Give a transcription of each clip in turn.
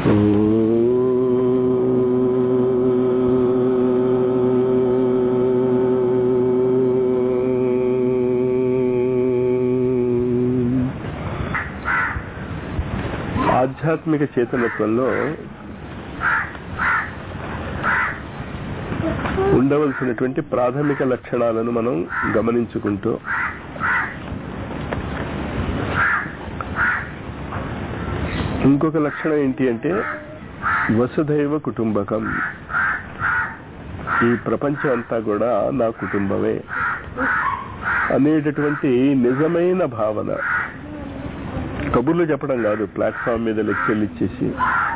ఆధ్యాత్మిక చేతనత్వంలో ఉండవలసినటువంటి ప్రాథమిక లక్షణాలను మనం గమనించుకుంటూ ఇంకొక లక్షణం ఏంటి అంటే వసుధైవ కుటుంబకం ఈ ప్రపంచం అంతా కూడా నా కుటుంబమే అనేటటువంటి నిజమైన భావన కబుర్లు చెప్పడం కాదు ప్లాట్ఫామ్ మీద లెక్చర్లు ఇచ్చేసి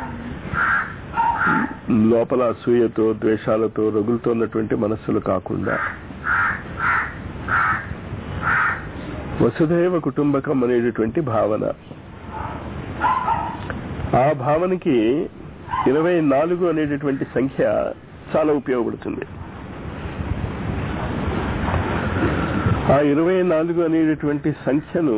లోపల అసూయతో ద్వేషాలతో రగులుతో ఉన్నటువంటి మనస్సులు కాకుండా వసుధైవ కుటుంబకం అనేటటువంటి భావన ఆ భావనకి ఇరవై నాలుగు అనేటటువంటి సంఖ్య చాలా ఉపయోగపడుతుంది ఆ ఇరవై నాలుగు అనేటటువంటి సంఖ్యను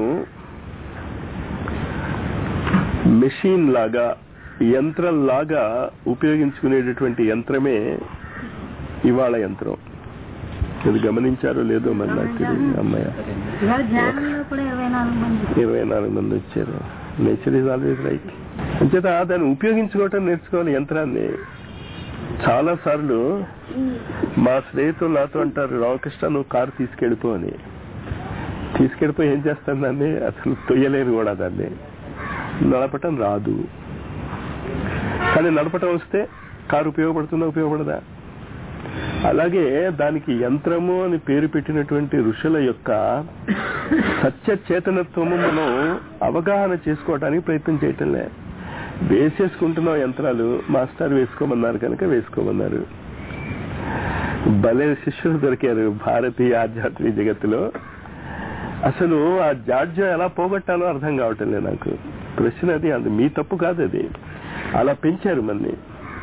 మెషిన్ లాగా యంత్రం లాగా ఉపయోగించుకునేటటువంటి యంత్రమే ఇవాళ యంత్రం ఇది గమనించారో లేదో మరి నాకు తెలియదు అమ్మాయ ఇవాళ ధ్యానంలో కూడా ఇరవై నాలుగు మంది ఇరవై నాలుగు మంది వచ్చారు నేచర్ ఈజ్ ఆల్వేజ్ రైట్ అంచేత దాన్ని ఉపయోగించుకోవటం నేర్చుకోవాలి యంత్రాన్ని చాలా సార్లు మా స్నేహితులు నాతో అంటారు రామకృష్ణ నువ్వు కారు తీసుకెళ్ళిపో అని తీసుకెళ్ళిపోయి ఏం చేస్తాను దాన్ని అసలు తొయ్యలేరు కూడా దాన్ని నడపటం రాదు కానీ నడపటం వస్తే కారు ఉపయోగపడుతుందా ఉపయోగపడదా అలాగే దానికి యంత్రము అని పేరు పెట్టినటువంటి ఋషుల యొక్క సత్య చేతనత్వము మనం అవగాహన చేసుకోవడానికి ప్రయత్నం చేయటంలే వేసేసుకుంటున్నాం యంత్రాలు మాస్టర్ వేసుకోమన్నారు కనుక వేసుకోమన్నారు భలే శిష్యులు దొరికారు భారతీయ ఆధ్యాత్మిక జగత్తులో అసలు ఆ జాడ్యం ఎలా పోగొట్టాలో అర్థం కావటం లేదు నాకు ప్రశ్న అది అది మీ తప్పు కాదు అది అలా పెంచారు మన్ని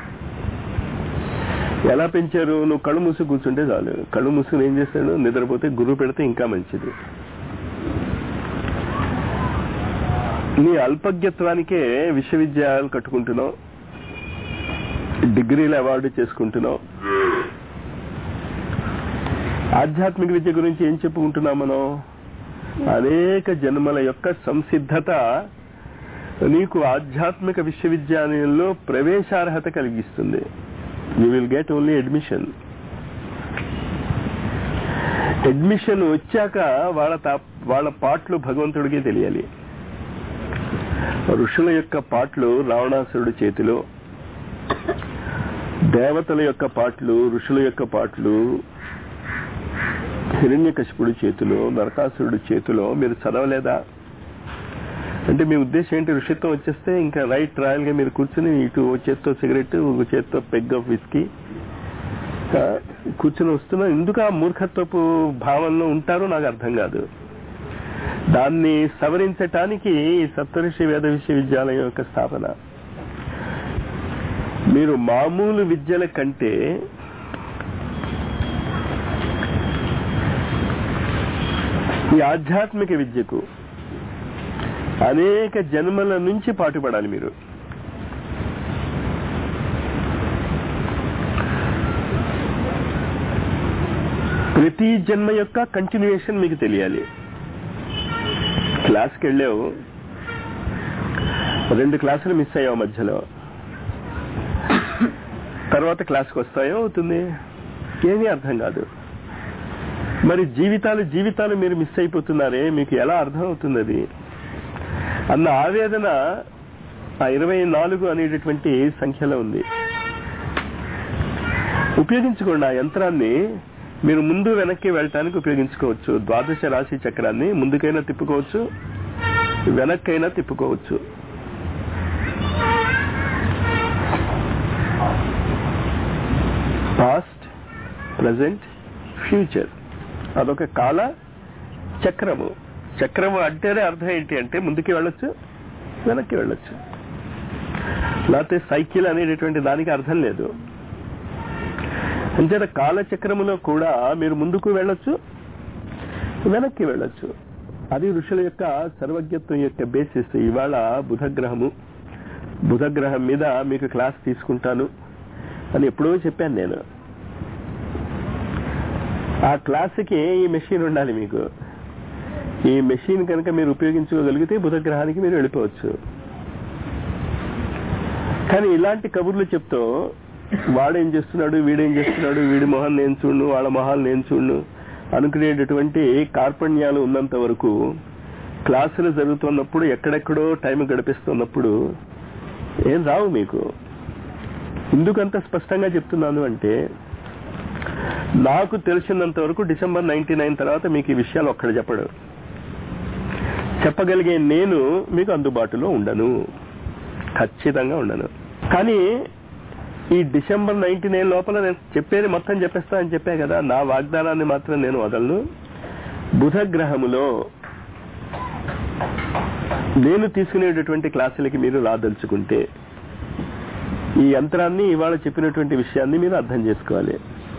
ఎలా పెంచారు నువ్వు కళ్ళు మూసి కూర్చుంటే చాలు కళ్ళు మూసుకుని ఏం చేస్తాడు నిద్రపోతే గురువు పెడితే ఇంకా మంచిది నీ అల్పజ్ఞత్వానికే విశ్వవిద్యాలయాలు కట్టుకుంటున్నావు డిగ్రీలు అవార్డు చేసుకుంటున్నావు ఆధ్యాత్మిక విద్య గురించి ఏం చెప్పుకుంటున్నాం మనం అనేక జన్మల యొక్క సంసిద్ధత నీకు ఆధ్యాత్మిక విశ్వవిద్యాలయంలో ప్రవేశార్హత కలిగిస్తుంది you will get only admission admission వచ్చాక వాళ్ళ తా- వాళ్ళ పాటలు భగవంతుడికి తెలియాలి ఋషుల యొక్క పాటలు రావణాసురుడి చేతిలో దేవతల యొక్క పాటలు ఋషుల యొక్క పాటలు హిరణ్యకశిపుడి చేతిలో నరకాసురుడి చేతిలో మీరు చదవలేదా అంటే మీ ఉద్దేశం ఏంటి ఋషిత్వం వచ్చేస్తే ఇంకా రైట్ రాయల్ గా మీరు కూర్చుని ఇటు ఓ చేత్తో సిగరెట్ ఒక చేత్తో పెగ్ ఆఫ్ విస్కీ ఆ, కూర్చుని వస్తున్నా ఎందుకు ఆ మూర్ఖత్వపు భావనలో ఉంటారో నాకు అర్థం కాదు దాన్ని సవరించటానికి ఈ సప్తఋషి వేద విశ్వవిద్యాలయం యొక్క స్థాపన మీరు మామూలు విద్యల కంటే ఈ ఆధ్యాత్మిక విద్యకు అనేక జన్మల నుంచి పాటుపడాలి మీరు ప్రతి జన్మ యొక్క కంటిన్యూయేషన్ మీకు తెలియాలి క్లాస్కి వెళ్ళావు రెండు క్లాసులు మిస్ అయ్యావు మధ్యలో తర్వాత క్లాస్కి వస్తాయో అవుతుంది ఏమీ అర్థం కాదు మరి జీవితాలు జీవితాలు మీరు మిస్ అయిపోతున్నారే మీకు ఎలా అర్థం అవుతుంది అది అన్న ఆవేదన ఆ ఇరవై నాలుగు అనేటటువంటి సంఖ్యలో ఉంది ఉపయోగించుకోండి ఆ యంత్రాన్ని మీరు ముందు వెనక్కి వెళ్ళటానికి ఉపయోగించుకోవచ్చు ద్వాదశ రాశి చక్రాన్ని ముందుకైనా తిప్పుకోవచ్చు వెనక్కైనా తిప్పుకోవచ్చు పాస్ట్ ప్రజెంట్ ఫ్యూచర్ అదొక కాల చక్రము చక్రము అంటేనే అర్థం ఏంటి అంటే ముందుకి వెళ్ళొచ్చు వెనక్కి వెళ్ళొచ్చు లేకపోతే సైకిల్ అనేటటువంటి దానికి అర్థం లేదు అంచేత కాలచక్రములో కూడా మీరు ముందుకు వెళ్ళొచ్చు వెనక్కి వెళ్ళొచ్చు అది ఋషుల యొక్క సర్వజ్ఞత్వం యొక్క బేసిస్ ఇవాళ బుధగ్రహము బుధగ్రహం మీద మీకు క్లాస్ తీసుకుంటాను అని ఎప్పుడో చెప్పాను నేను ఆ క్లాస్కి ఈ మెషిన్ ఉండాలి మీకు ఈ మెషిన్ కనుక మీరు ఉపయోగించుకోగలిగితే బుధగ్రహానికి మీరు వెళ్ళిపోవచ్చు కానీ ఇలాంటి కబుర్లు చెప్తూ వాడేం చేస్తున్నాడు వీడేం చేస్తున్నాడు వీడి మొహం నేను చూడు వాళ్ళ మొహాలు నేను చూడు అనుకునేటటువంటి కార్పణ్యాలు ఉన్నంత వరకు క్లాసులు జరుగుతున్నప్పుడు ఎక్కడెక్కడో టైం గడిపిస్తున్నప్పుడు ఏం రావు మీకు ఎందుకంత స్పష్టంగా చెప్తున్నాను అంటే నాకు తెలిసినంత వరకు డిసెంబర్ నైన్టీ నైన్ తర్వాత మీకు ఈ విషయాలు ఒక్కడ చెప్పడు చెప్పగలిగే నేను మీకు అందుబాటులో ఉండను ఖచ్చితంగా ఉండను కానీ ఈ డిసెంబర్ నైన్టీ నైన్ లోపల నేను చెప్పేది మొత్తం చెప్పేస్తా అని చెప్పా కదా నా వాగ్దానాన్ని మాత్రం నేను వదలను బుధ గ్రహములో నేను తీసుకునేటటువంటి క్లాసులకి మీరు రాదలుచుకుంటే ఈ యంత్రాన్ని ఇవాళ చెప్పినటువంటి విషయాన్ని మీరు అర్థం చేసుకోవాలి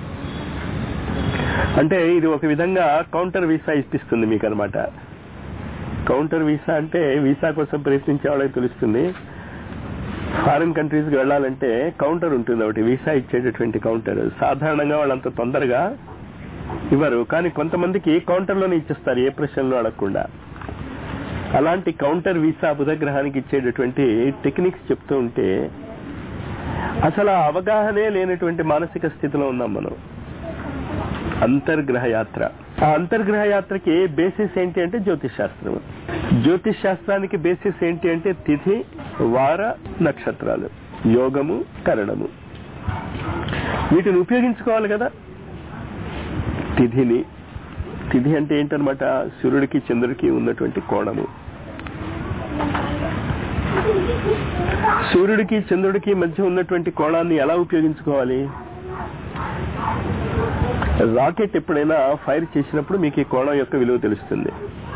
అంటే ఇది ఒక విధంగా కౌంటర్ వీసా ఇప్పిస్తుంది మీకు అనమాట కౌంటర్ వీసా అంటే వీసా కోసం ప్రయత్నించే వాళ్ళకి తెలుస్తుంది ఫారిన్ కంట్రీస్కి వెళ్ళాలంటే కౌంటర్ ఉంటుంది ఒకటి వీసా ఇచ్చేటటువంటి కౌంటర్ సాధారణంగా వాళ్ళంత తొందరగా ఇవ్వరు కానీ కొంతమందికి కౌంటర్లోనే ఇచ్చేస్తారు ఏ ప్రశ్నలు అడగకుండా అలాంటి కౌంటర్ వీసా బుధగ్రహానికి ఇచ్చేటటువంటి టెక్నిక్స్ చెప్తూ ఉంటే అసలు ఆ అవగాహనే లేనటువంటి మానసిక స్థితిలో ఉన్నాం మనం అంతర్గ్రహ యాత్ర ఆ అంతర్గ్రహ యాత్రకి బేసిస్ ఏంటి అంటే జ్యోతిష్ శాస్త్రం జ్యోతిష్ శాస్త్రానికి బేసిస్ ఏంటి అంటే తిథి వార నక్షత్రాలు యోగము కరణము వీటిని ఉపయోగించుకోవాలి కదా తిథిని తిథి అంటే ఏంటనమాట సూర్యుడికి చంద్రుడికి ఉన్నటువంటి కోణము సూర్యుడికి చంద్రుడికి మధ్య ఉన్నటువంటి కోణాన్ని ఎలా ఉపయోగించుకోవాలి రాకెట్ ఎప్పుడైనా ఫైర్ చేసినప్పుడు మీకు ఈ కోణం యొక్క విలువ తెలుస్తుంది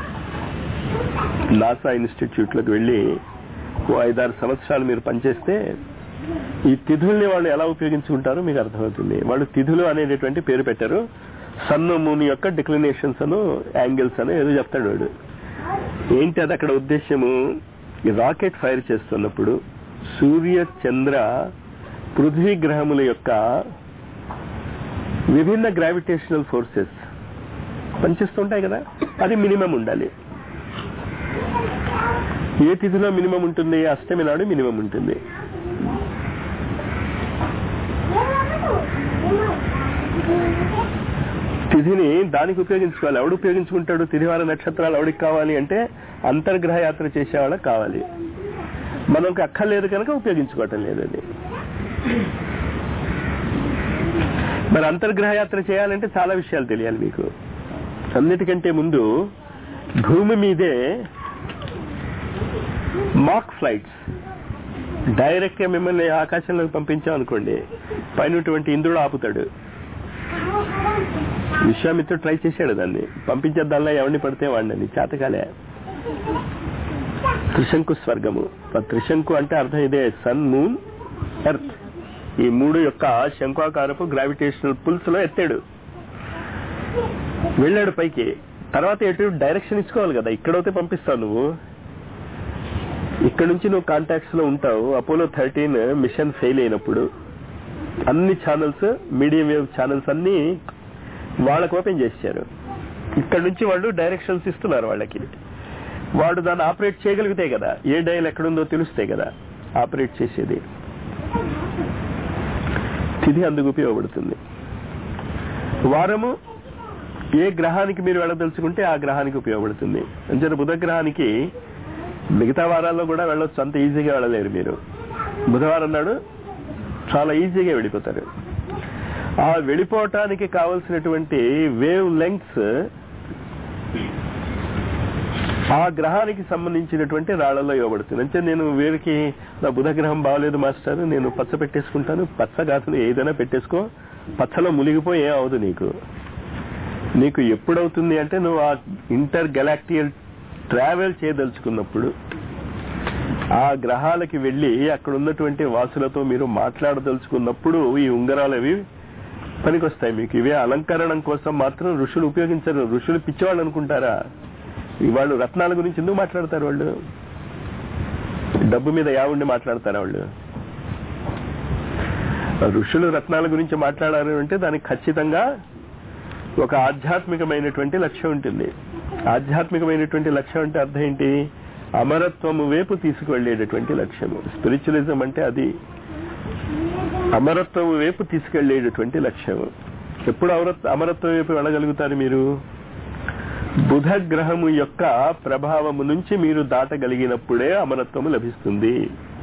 నాసా ఇన్స్టిట్యూట్ లోకి వెళ్ళి ఓ ఐదారు సంవత్సరాలు మీరు పనిచేస్తే ఈ తిథుల్ని వాళ్ళు ఎలా ఉపయోగించుకుంటారో మీకు అర్థమవుతుంది వాళ్ళు తిథులు అనేటటువంటి పేరు పెట్టారు సన్ మూన్ యొక్క డిక్లినేషన్స్ అను యాంగిల్స్ అను ఏదో చెప్తాడు వాడు ఏంటి అది అక్కడ ఉద్దేశము ఈ రాకెట్ ఫైర్ చేస్తున్నప్పుడు సూర్య చంద్ర పృథ్వీ గ్రహముల యొక్క విభిన్న గ్రావిటేషనల్ ఫోర్సెస్ పనిచేస్తుంటాయి కదా అది మినిమం ఉండాలి ఏ తిథిలో మినిమం ఉంటుంది అష్టమి నాడు మినిమం ఉంటుంది తిథిని దానికి ఉపయోగించుకోవాలి ఎవడు ఉపయోగించుకుంటాడు తిథివార నక్షత్రాలు ఎవడికి కావాలి అంటే అంతర్గ్రహ యాత్ర చేసేవాళ్ళకి కావాలి మనకు అక్కర్లేదు కనుక ఉపయోగించుకోవటం లేదు అది మరి అంతర్గ్రహ యాత్ర చేయాలంటే చాలా విషయాలు తెలియాలి మీకు అన్నిటికంటే ముందు భూమి మీదే మాక్ ఫ్లైట్స్ డైరెక్ట్ గా మిమ్మల్ని ఆకాశంలోకి పంపించాం అనుకోండి పైనటువంటి ఇంద్రుడు ఆపుతాడు విశ్వామిత్రుడు ట్రై చేశాడు దాన్ని పంపించేద్దాల్లా ఎవరిని పడితే వాడిని చేతకాలే త్రిశంకు స్వర్గము ఆ త్రిశంకు అంటే అర్థం ఇదే సన్ మూన్ ఎర్త్ ఈ మూడు యొక్క శంఖాకారపు గ్రావిటేషనల్ పుల్స్ లో ఎత్తాడు వెళ్ళాడు పైకి తర్వాత ఎటు డైరెక్షన్ ఇచ్చుకోవాలి కదా ఇక్కడైతే పంపిస్తావు నువ్వు ఇక్కడ నుంచి నువ్వు కాంటాక్ట్స్ లో ఉంటావు అపోలో థర్టీన్ మిషన్ ఫెయిల్ అయినప్పుడు అన్ని ఛానల్స్ మీడియం వేవ్ ఛానల్స్ అన్ని వాళ్ళకు ఓపెన్ చేశారు ఇక్కడ నుంచి వాళ్ళు డైరెక్షన్స్ ఇస్తున్నారు వాళ్ళకి వాడు దాన్ని ఆపరేట్ చేయగలిగితే కదా ఏ డైల్ ఎక్కడుందో తెలిస్తే కదా ఆపరేట్ చేసేది తిథి అందుకు ఉపయోగపడుతుంది వారము ఏ గ్రహానికి మీరు వెళ్ళదలుచుకుంటే ఆ గ్రహానికి ఉపయోగపడుతుంది అంచేత బుధ గ్రహానికి మిగతా వారాల్లో కూడా వెళ్ళొచ్చు అంత ఈజీగా వెళ్ళలేరు మీరు బుధవారం నాడు చాలా ఈజీగా వెళ్ళిపోతారు ఆ వెళ్ళిపోవటానికి కావలసినటువంటి వేవ్ లెంగ్స్ ఆ గ్రహానికి సంబంధించినటువంటి రాళ్లలో ఇవ్వబడుతుంది అంటే నేను వీరికి నా బుధ గ్రహం బాగలేదు మాస్టర్ నేను పచ్చ పెట్టేసుకుంటాను పచ్చ కాదు ఏదైనా పెట్టేసుకో పచ్చలో మునిగిపోయి ఏం అవదు నీకు నీకు ఎప్పుడవుతుంది అంటే నువ్వు ఆ ఇంటర్ గెలాక్టియల్ ట్రావెల్ చేయదలుచుకున్నప్పుడు ఆ గ్రహాలకి వెళ్లి అక్కడ ఉన్నటువంటి వాసులతో మీరు మాట్లాడదలుచుకున్నప్పుడు ఈ ఉంగరాలు అవి పనికొస్తాయి మీకు ఇవే అలంకరణం కోసం మాత్రం ఋషులు ఉపయోగించరు ఋషులు పిచ్చివాళ్ళు అనుకుంటారా వాళ్ళు రత్నాల గురించి ఎందుకు మాట్లాడతారు వాళ్ళు డబ్బు మీద యావుండి మాట్లాడతారా వాళ్ళు ఋషులు రత్నాల గురించి మాట్లాడారు అంటే దానికి ఖచ్చితంగా ఒక ఆధ్యాత్మికమైనటువంటి లక్ష్యం ఉంటుంది ఆధ్యాత్మికమైనటువంటి లక్ష్యం అంటే అర్థం ఏంటి అమరత్వము వైపు తీసుకువెళ్లేటటువంటి లక్ష్యము స్పిరిచువలిజం అంటే అది అమరత్వము వైపు తీసుకెళ్లేటటువంటి లక్ష్యము ఎప్పుడు అమరత్వ అమరత్వం వైపు వెళ్ళగలుగుతారు మీరు బుధ గ్రహము యొక్క ప్రభావము నుంచి మీరు దాటగలిగినప్పుడే అమరత్వము లభిస్తుంది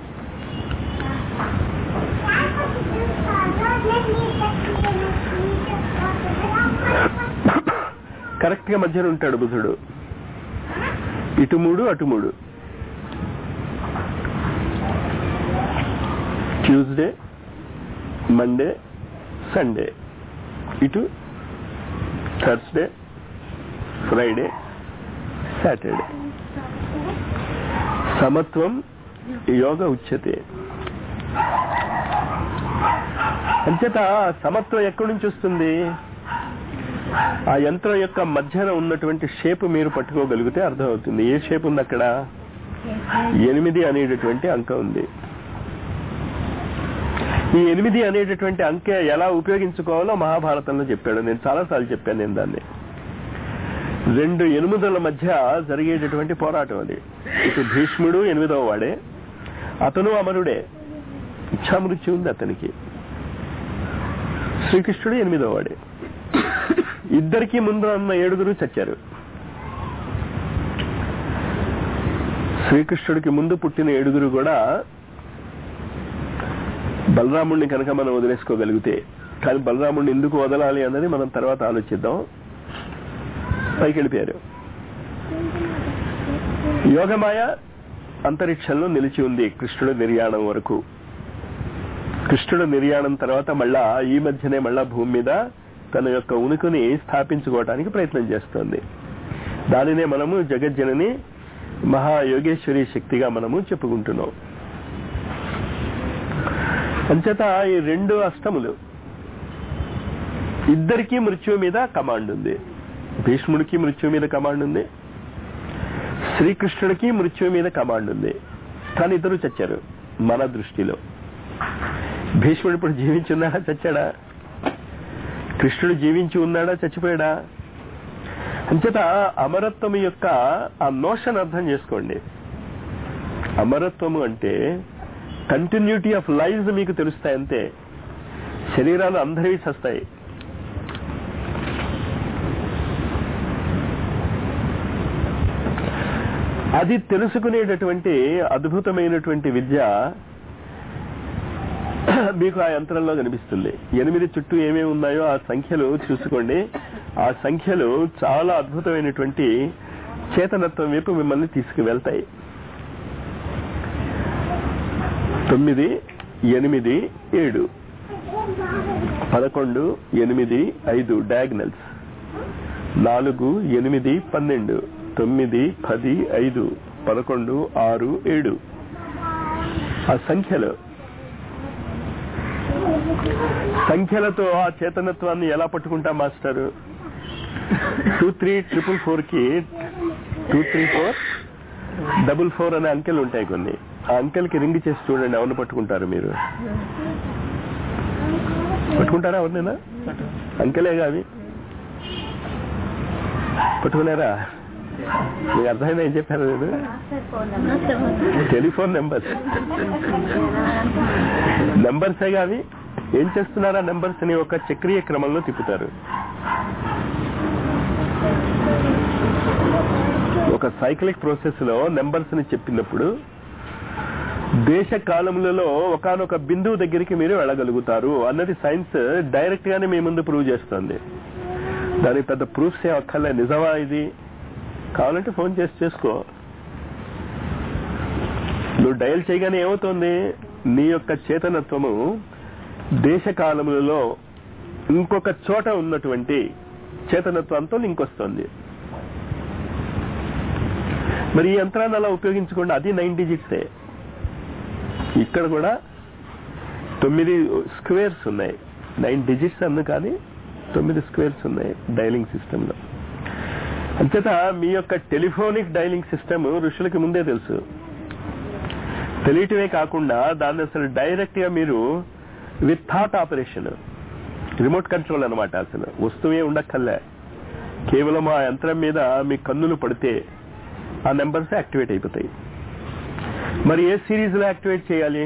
కరెక్ట్ గా మధ్యన ఉంటాడు బుధుడు ఇటు మూడు అటు మూడు ట్యూస్డే మండే సండే ఇటు థర్స్డే ఫ్రైడే సాటర్డే సమత్వం యోగ ఉచ్యతే అంచేత సమత్వం ఎక్కడి నుంచి వస్తుంది ఆ యంత్రం యొక్క మధ్యన ఉన్నటువంటి షేప్ మీరు పట్టుకోగలిగితే అర్థమవుతుంది ఏ షేప్ ఉంది అక్కడ ఎనిమిది అనేటటువంటి అంక ఉంది ఈ ఎనిమిది అనేటటువంటి అంకె ఎలా ఉపయోగించుకోవాలో మహాభారతంలో చెప్పాడు నేను చాలాసార్లు చెప్పాను నేను దాన్ని రెండు ఎనిమిదల మధ్య జరిగేటటువంటి పోరాటం అది ఇటు భీష్ముడు ఎనిమిదవ వాడే అతను అమరుడే ఇచ్చామృత్యు ఉంది అతనికి శ్రీకృష్ణుడు ఎనిమిదవ వాడే ఇద్దరికి ముందు ఉన్న ఏడుగురు చచ్చారు శ్రీకృష్ణుడికి ముందు పుట్టిన ఏడుగురు కూడా బలరాముడిని కనుక మనం వదిలేసుకోగలిగితే కానీ బలరాముడిని ఎందుకు వదలాలి అన్నది మనం తర్వాత ఆలోచిద్దాం పైకి వెళ్ళిపోయారు యోగమాయ అంతరిక్షంలో నిలిచి ఉంది కృష్ణుడు నిర్యాణం వరకు కృష్ణుడు నిర్యాణం తర్వాత మళ్ళా ఈ మధ్యనే మళ్ళా భూమి మీద తన యొక్క ఉనికిని స్థాపించుకోవడానికి ప్రయత్నం చేస్తోంది దానినే మనము జగజ్జనని మహాయోగేశ్వరి శక్తిగా మనము చెప్పుకుంటున్నాం అంచేత ఈ రెండు అష్టములు ఇద్దరికి మృత్యు మీద కమాండ్ ఉంది భీష్ముడికి మృత్యు మీద కమాండ్ ఉంది శ్రీకృష్ణుడికి మృత్యు మీద కమాండ్ ఉంది కానీ ఇద్దరు చచ్చారు మన దృష్టిలో భీష్ముడు ఇప్పుడు జీవించి ఉన్నాడా చచ్చాడా కృష్ణుడు జీవించి ఉన్నాడా చచ్చిపోయాడా అంచేత అమరత్వం యొక్క ఆ నోషన్ అర్థం చేసుకోండి అమరత్వము అంటే కంటిన్యూటీ ఆఫ్ లైఫ్ మీకు తెలుస్తాయి అంతే శరీరాలు అందరివి చస్తాయి అది తెలుసుకునేటటువంటి అద్భుతమైనటువంటి విద్య మీకు ఆ యంత్రంలో కనిపిస్తుంది ఎనిమిది చుట్టూ ఏమేమి ఉన్నాయో ఆ సంఖ్యలు చూసుకోండి ఆ సంఖ్యలు చాలా అద్భుతమైనటువంటి చేతనత్వం వైపు మిమ్మల్ని తీసుకువెళ్తాయి తొమ్మిది ఎనిమిది ఏడు పదకొండు ఎనిమిది ఐదు డయాగ్నల్స్ నాలుగు ఎనిమిది పన్నెండు తొమ్మిది పది ఐదు పదకొండు ఆరు ఏడు ఆ సంఖ్యలు సంఖ్యలతో ఆ చేతనత్వాన్ని ఎలా పట్టుకుంటా master two three triple four కి two three four double four అనే అంకెలు ఉంటాయి కొన్ని ఆ అంకెలకి రింగ్ చేసి చూడండి ఎవరిని పట్టుకుంటారు మీరు పట్టుకుంటారా ఎవరినైనా అంకెలేగా అవి పట్టుకున్నారా మీకు అర్థమైందా ఏం చెప్పారు నేను టెలిఫోన్ నెంబర్స్ నెంబర్సేగా అవి ఏం చేస్తున్నారా నెంబర్స్ ని ఒక చక్రీయ క్రమంలో తిప్పుతారు ఒక సైక్లిక్ ప్రాసెస్ లో నెంబర్స్ ని చెప్పినప్పుడు దేశ కాలములలో ఒకనొక బిందువు దగ్గరికి మీరు వెళ్ళగలుగుతారు అన్నది సైన్స్ డైరెక్ట్ గానే మీ ముందు ప్రూవ్ చేస్తుంది దానికి పెద్ద ప్రూఫ్స్ ఏం అక్కర్లే నిజమా ఇది కావాలంటే ఫోన్ చేసి చేసుకో నువ్వు డయల్ చేయగానే ఏమవుతుంది నీ యొక్క చేతనత్వము దేశ కాలములలో ఇంకొక చోట ఉన్నటువంటి చేతనత్వంతో లింక్ వస్తుంది మరి ఈ యంత్రాన్ని అలా ఉపయోగించకుండా అది నైన్ డిజిట్సే ఇక్కడ కూడా తొమ్మిది స్క్వేర్స్ ఉన్నాయి నైన్ డిజిట్స్ అన్న కానీ తొమ్మిది స్క్వేర్స్ ఉన్నాయి డైలింగ్ సిస్టమ్ లో అంచేత మీ యొక్క టెలిఫోనిక్ డైలింగ్ సిస్టమ్ ఋషులకి ముందే తెలుసు తెలియటమే కాకుండా దాన్ని అసలు డైరెక్ట్ గా మీరు with thought operation remote control అన్నమాట అసలు వస్తువే ఉండక్కర్లే కేవలం ఆ యంత్రం మీద మీ కన్నులు పడితే ఆ నెంబర్స్ యాక్టివేట్ అయిపోతాయి మరి ఏ సిరీస్ లో యాక్టివేట్ చేయాలి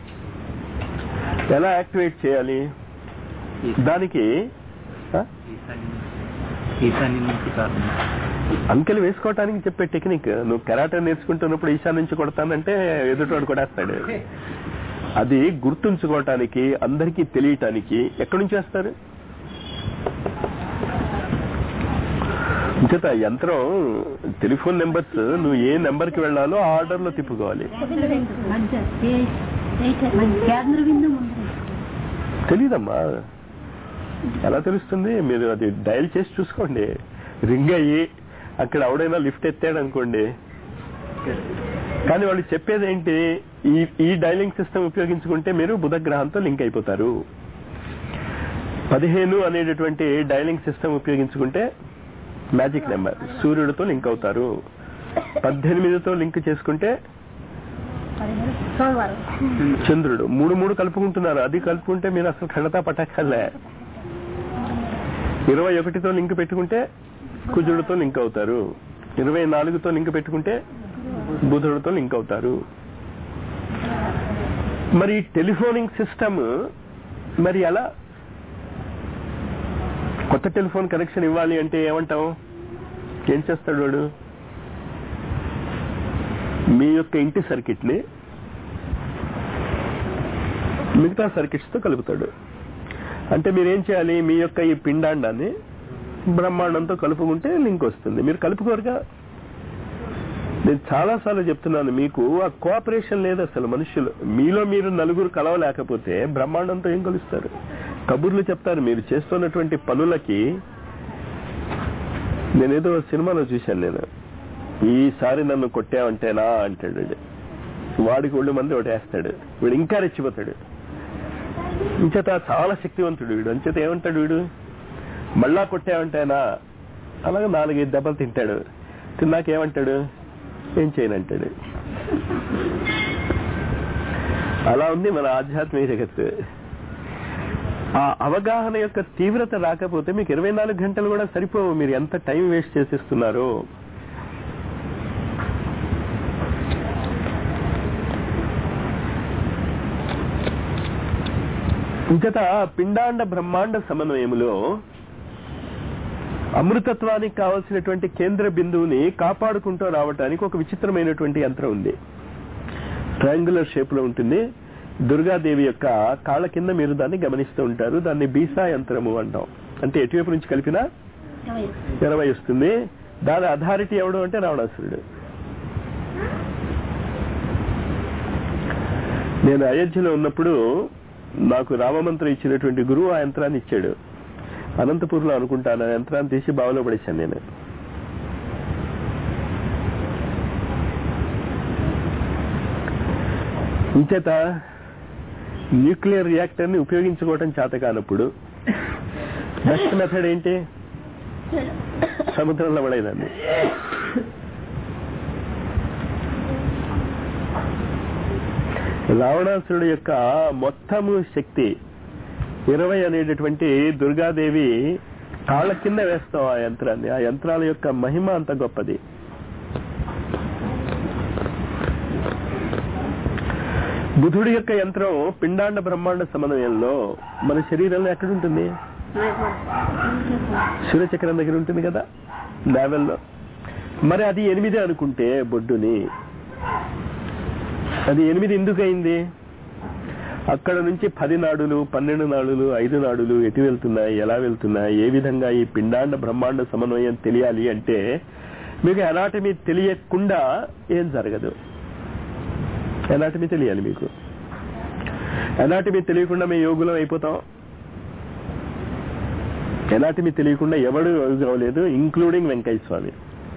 ఎలా యాక్టివేట్ చేయాలి దానికి ఆ? ఈశాన్యం నుంచి కారణం అంకెలు వేసుకోవటానికి చెప్పే టెక్నిక్ నువ్వు కెరాటే నేర్చుకుంటున్నప్పుడు ఈశా నుంచి కొడతానంటే ఎదుటివాడు కొడేస్తాడు అది గుర్తుంచుకోవటానికి అందరికీ తెలియటానికి ఎక్కడి నుంచి వేస్తారు చేత యంత్రం టెలిఫోన్ నెంబర్స్ నువ్వు ఏ నెంబర్ కి వెళ్ళాలో ఆ ఆర్డర్ లో తిప్పుకోవాలి మధ్య ఏ- ఏ- మన కేంద్ర బిందు ముందు తెలీదమ్మా ఎలా తెలుస్తుంది మీరు అది డయల్ చేసి చూసుకోండి రింగ్ అయ్యి అక్కడ ఎవడైనా లిఫ్ట్ ఎత్తాడు అనుకోండి కానీ వాళ్ళు చెప్పేది ఏంటి ఈ ఈ డైలింగ్ సిస్టమ్ ఉపయోగించుకుంటే మీరు బుధ గ్రహంతో లింక్ అయిపోతారు పదిహేను అనేటటువంటి డైలింగ్ సిస్టమ్ ఉపయోగించుకుంటే మ్యాజిక్ నెంబర్ సూర్యుడితో లింక్ అవుతారు పద్దెనిమిదితో లింక్ చేసుకుంటే పదిహేడు సోమవారం చంద్రుడు మూడు మూడు కలుపుకుంటున్నారు అది కలుపుకుంటే మీరు అసలు ఖండతా పట్టక్కర్లే ఇరవై ఒకటితో లింక్ పెట్టుకుంటే కుజుడితో లింక్ అవుతారు ఇరవై నాలుగుతో లింక్ పెట్టుకుంటే బుధుడితో లింక్ అవుతారు మరి టెలిఫోనింగ్ సిస్టమ్ మరి ఎలా కొత్త టెలిఫోన్ కనెక్షన్ ఇవ్వాలి అంటే ఏమంటావు ఏం చేస్తాడు వాడు మీ యొక్క ఇంటి సర్కిట్ ని మిగతా సర్కిట్స్ తో కలుపుతాడు అంటే మీరు ఏం చేయాలి మీ యొక్క ఈ పిండాండాన్ని బ్రహ్మాండంతో కలుపుకుంటే లింక్ వస్తుంది మీరు కలుపుకోరుగా నేను చాలా సార్లు చెప్తున్నాను మీకు ఆ కోఆపరేషన్ లేదు అసలు మనుషులు మీలో మీరు నలుగురు కలవలేకపోతే బ్రహ్మాండంతో ఏం కలుస్తారు కబుర్లు చెప్తారు మీరు చేస్తున్నటువంటి పనులకి నేనేదో సినిమాలో చూశాను నేను ఈసారి నన్ను కొట్టావంటేనా అంటాడు వీడు. వాడికి ఒళ్ళు మంది ఒకటి వేస్తాడు వీడు ఇంకా రెచ్చిపోతాడు ఇంచేత చాలా శక్తివంతుడు వీడు అంచేత ఏమంటాడు వీడు మళ్ళా కొట్టావంటేనా అలాగే నాలుగైదు దెబ్బలు తింటాడు తిన్నాకేమంటాడు ఏం చేయనంటాడు అలా ఉంది మన ఆధ్యాత్మిక జగత్తు ఆ అవగాహన యొక్క తీవ్రత రాకపోతే మీకు ఇరవై నాలుగు గంటలు కూడా సరిపోవు మీరు ఎంత టైం వేస్ట్ చేసేస్తున్నారో ఇంకత పిండాండ బ్రహ్మాండ సమన్వయములో అమృతత్వానికి కావలసినటువంటి కేంద్ర బిందువుని కాపాడుకుంటూ రావటానికి ఒక విచిత్రమైనటువంటి యంత్రం ఉంది ట్రయాంగులర్ షేప్ లో ఉంటుంది దుర్గాదేవి యొక్క కాళ్ళ కింద మీరు దాన్ని గమనిస్తూ ఉంటారు దాన్ని బీసా యంత్రము అంటాం అంటే ఎటువైపు నుంచి కలిపినా ఇరవై ఇరవై వస్తుంది దాని అథారిటీ ఎవడు అంటే రావణాసురుడు నేను అయోధ్యలో ఉన్నప్పుడు నాకు రామమంత్రం ఇచ్చినటువంటి గురువు ఆ యంత్రాన్ని ఇచ్చాడు అనంతపూర్లో అనుకుంటాను ఆ యంత్రాన్ని తీసి బావిలో పడేశాను నేను ఇంచేత న్యూక్లియర్ రియాక్టర్ ని ఉపయోగించుకోవటం చేత కానప్పుడు బెస్ట్ మెథడ్ ఏంటి సముద్రంలో పడేదాన్ని రావణాసురుడు యొక్క మొత్తము శక్తి ఇరవై అనేటటువంటి దుర్గాదేవి కాళ్ళ కింద వేస్తాం ఆ యంత్రాన్ని ఆ యంత్రాల యొక్క మహిమ అంత గొప్పది బుధుడి యొక్క యంత్రం పిండాండ బ్రహ్మాండ సమన్వయంలో మన శరీరంలో ఎక్కడుంటుంది సూర్యచక్రం దగ్గర ఉంటుంది కదా నావెల్లో మరి అది ఎనిమిది అనుకుంటే బొడ్డుని అది ఎనిమిది ఎందుకు అయింది అక్కడ నుంచి పది నాడులు పన్నెండు నాడులు ఐదు నాడులు ఎటు వెళ్తున్నాయి ఎలా వెళ్తున్నాయి ఏ విధంగా ఈ పిండాండ బ్రహ్మాండ సమన్వయం తెలియాలి అంటే మీకు ఎనాటమీ తెలియకుండా ఏం జరగదు ఎనాటమీ తెలియాలి మీకు ఎనాటమీ తెలియకుండా మేము యోగులం అయిపోతాం ఎనాటమీ తెలియకుండా ఎవడు యోగి అవ్వలేదు ఇంక్లూడింగ్ వెంకయ్య స్వామి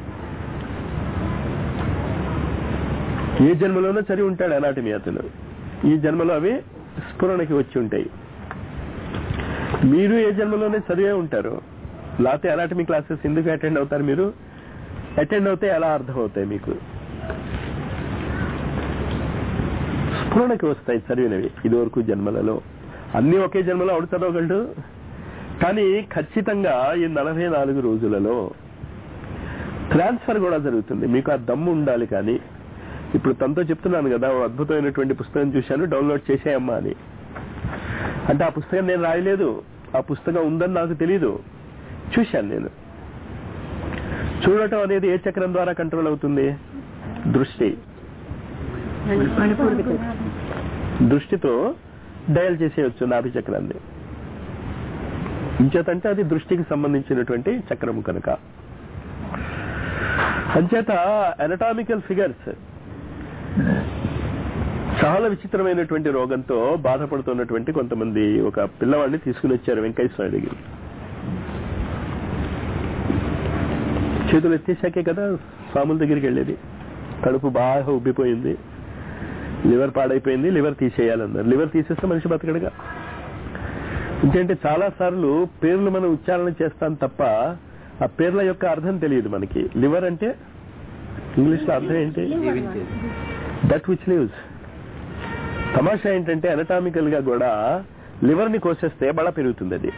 ఏ జన్మలోనో చదివి ఉంటాడు ఎనాటమీ అతను ఈ జన్మలో అవి స్ఫురణకి వచ్చి ఉంటాయి మీరు ఏ జన్మలోనే చదివే ఉంటారు లేకపోతే ఎనాటమీ క్లాసెస్ ఎందుకు అటెండ్ అవుతారు మీరు అటెండ్ అవుతే ఎలా అర్థం అవుతాయి మీకు స్ఫురణకి వస్తాయి చదివినవి ఇదివరకు జన్మలలో అన్ని ఒకే జన్మలో ఆవిడ చదవగలడు కానీ ఖచ్చితంగా ఈ నలభై నాలుగు రోజులలో ట్రాన్స్ఫర్ కూడా జరుగుతుంది మీకు ఆ దమ్ము ఉండాలి కానీ ఇప్పుడు తనతో చెప్తున్నాను కదా ఓ అద్భుతమైనటువంటి పుస్తకం చూశాను డౌన్లోడ్ చేసేయమ్మా అని అంటే ఆ పుస్తకం నేను రాయలేదు ఆ పుస్తకం ఉందని నాకు తెలియదు చూశాను నేను చూడటం అనేది ఏ చక్రం ద్వారా కంట్రోల్ అవుతుంది దృష్టి మణిపూర్ దృష్టితో డయల్ చేసేయచ్చు నాభి చక్రాన్ని ఇంచేతంటే అది దృష్టికి సంబంధించినటువంటి చక్రము కనుక అంచేత అనటామికల్ ఫిగర్స్ చాలా విచిత్రమైనటువంటి రోగంతో బాధపడుతున్నటువంటి కొంతమంది ఒక పిల్లవాడిని తీసుకుని వచ్చారు వెంకయ్య స్వామి దగ్గర చేతులు ఎత్తేసాకే కదా స్వాముల దగ్గరికి వెళ్ళేది కడుపు బాగా ఉబ్బిపోయింది లివర్ పాడైపోయింది లివర్ తీసేయాలన్నారు లివర్ తీసేస్తే మనిషి బతకడుగా ఎందుకంటే చాలా సార్లు పేర్లు మనం ఉచ్చారణ చేస్తాం తప్ప ఆ పేర్ల యొక్క అర్థం తెలియదు మనకి లివర్ అంటే ఇంగ్లీష్ లో అర్థం ఏంటి జీవించేది దట్ విచ్ లివ్స్ తమాషా ఏంటంటే అనటామికల్ గా కూడా లివర్ ని కోసేస్తే బల పెరుగుతుంది అది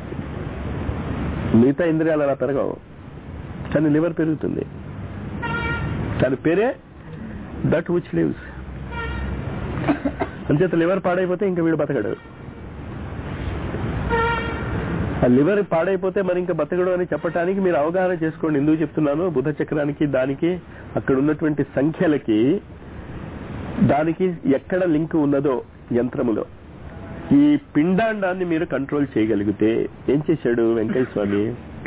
మిగతా ఇంద్రియాలు అలా పెరగవు కానీ లివర్ పెరుగుతుంది దాని పేరే దట్ విచ్ లివ్స్ అంచేత లివర్ పాడైపోతే ఇంకా వీడు బతకడు ఆ లివర్ పాడైపోతే మరి ఇంకా బతకడు అని చెప్పడానికి మీరు అవగాహన చేసుకోండి ఎందుకు చెప్తున్నాను బుధ చక్రానికి దానికి అక్కడ ఉన్నటువంటి సంఖ్యలకి దానికి ఎక్కడ లింక్ ఉన్నదో యంత్రములో ఈ పిండాండాన్ని మీరు కంట్రోల్ చేయగలిగితే ఏం చేశాడు వెంకయ్య స్వామి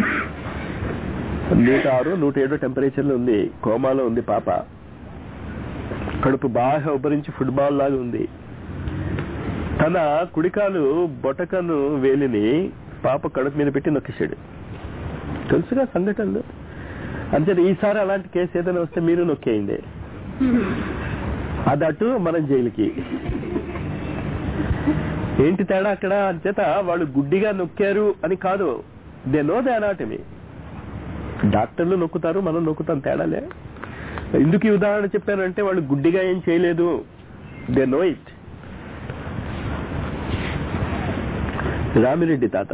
నూట ఆరు నూట ఏడు టెంపరేచర్ లో ఉంది కోమాలో ఉంది పాప కడుపు బాగా ఉబ్బరించి ఫుట్బాల్ లాగా ఉంది తన కుడికాలు బొటకను వేలిని పాప కడుపు మీద పెట్టి నొక్కేశాడు తెలుసుగా సంఘటనలు అంతే ఈసారి అలాంటి కేసు ఏదైనా వస్తే మీరు నొక్కేయండి అదటు మనం జైలుకి ఏంటి తేడా అక్కడ అంచేత వాళ్ళు గుడ్డిగా నొక్కారు అని కాదు దే నో దే అనాటమీ డాక్టర్లు నొక్కుతారు మనం నొక్కుతాం తేడాలే ఎందుకు ఈ ఉదాహరణ చెప్పానంటే వాళ్ళు గుడ్డిగా ఏం చేయలేదు దే నో ఇట్ రామిరెడ్డి తాత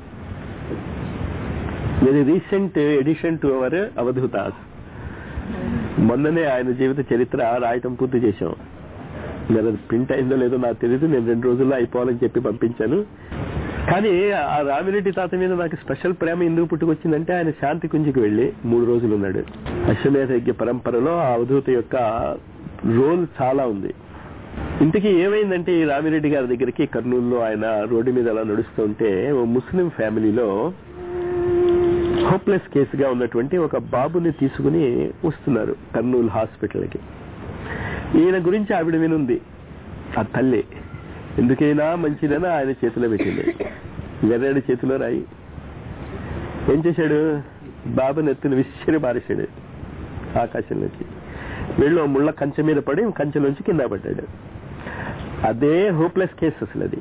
very recent addition to our avadhutas మొన్ననే ఆయన జీవిత చరిత్ర రాయటం పూర్తి చేశాం మరి అది ప్రింట్ అయిందో లేదో నాకు తెలియదు నేను రెండు రోజుల్లో అయిపోవాలని చెప్పి పంపించాను కానీ ఆ రామిరెడ్డి తాత మీద నాకు స్పెషల్ ప్రేమ ఎందుకు పుట్టుకొచ్చిందంటే ఆయన శాంతి కుంజికి వెళ్లి మూడు రోజులు ఉన్నాడు అశ్వమేధ యజ్ఞ పరంపరలో ఆ అవధూత యొక్క రోల్ చాలా ఉంది ఇంతకీ ఏమైందంటే ఈ రామిరెడ్డి గారి దగ్గరికి కర్నూలులో ఆయన రోడ్డు మీద అలా నడుస్తూ ఉంటే ఓ ముస్లిం ఫ్యామిలీలో హోప్లెస్ కేసుగా ఉన్నటువంటి ఒక బాబుని తీసుకుని వస్తున్నారు కర్నూలు హాస్పిటల్కి ఈయన గురించి ఆవిడ వినుంది ఆ తల్లి ఎందుకైనా మంచిదని ఆయన చేతిలో పెట్టింది వెర్రాడి చేతిలో రాయి ఏం చేశాడు బాబుని ఎత్తుని విసిరి పారేశాడు ఆకాశంలోకి వీళ్ళు ముళ్ళ కంచె మీద పడి కంచెలోంచి కింద పడ్డాడు అదే హోప్లెస్ కేసు అసలు అది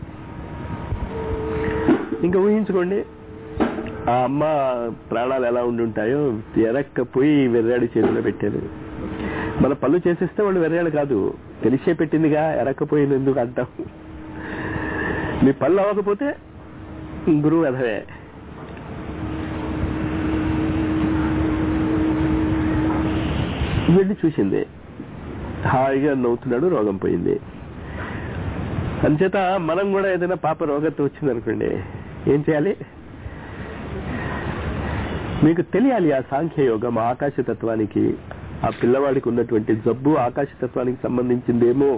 ఇంకా ఊహించుకోండి ఆ అమ్మ ప్రాణాలు ఎలా ఉండి ఉంటాయో ఎరక్కపోయి వెర్రాడి చేతిలో పెట్టారు మన పళ్ళు చేసేస్తే వాళ్ళు వెర్రాడు కాదు తెలిసే పెట్టిందిగా ఎరక్కపోయింది ఎందుకు అంటాం మీ పళ్ళు అవ్వకపోతే గురువు అధవే వెళ్ళి చూసింది హాయిగా నవ్వుతున్నాడు రోగం పోయింది అంచేత మనం కూడా ఏదైనా పాప రోగంతో వచ్చింది అనుకోండి ఏం చేయాలి మీకు తెలియాలి ఆ సాంఖ్య యోగం ఆకాశతత్వానికి ఆ పిల్లవాడికి ఉన్నటువంటి జబ్బు ఆకాశతత్వానికి సంబంధించిందేమో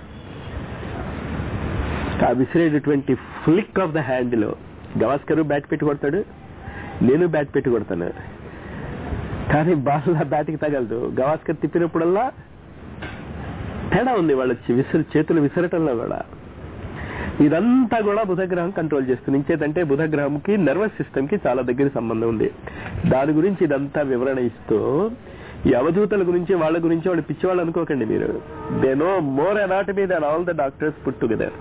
ఆ విసిరేటటువంటి ఫ్లిక్ ఆఫ్ ద హ్యాండ్ లో గవాస్కర్ బ్యాట్ పెట్టి కొడతాడు నేను బ్యాట్ పెట్టి కొడతాను కానీ బాల్ నా బ్యాట్కి తగలదు గవాస్కర్ తిప్పినప్పుడల్లా తేడా ఉంది వాళ్ళ చి- విసిరి చేతులు విసరటంలో కూడా ఇదంతా కూడా బుధగ్రహం కంట్రోల్ చేస్తుంది ఇంకేదంటే బుధగ్రహంకి నర్వస్ సిస్టమ్ కి చాలా దగ్గర సంబంధం ఉంది దాని గురించి ఇదంతా వివరణ ఇస్తూ ఈ అవధూతల గురించి వాళ్ళ గురించి వాళ్ళు పిచ్చివాళ్ళు అనుకోకండి మీరు they know more anatomy than all the doctors put together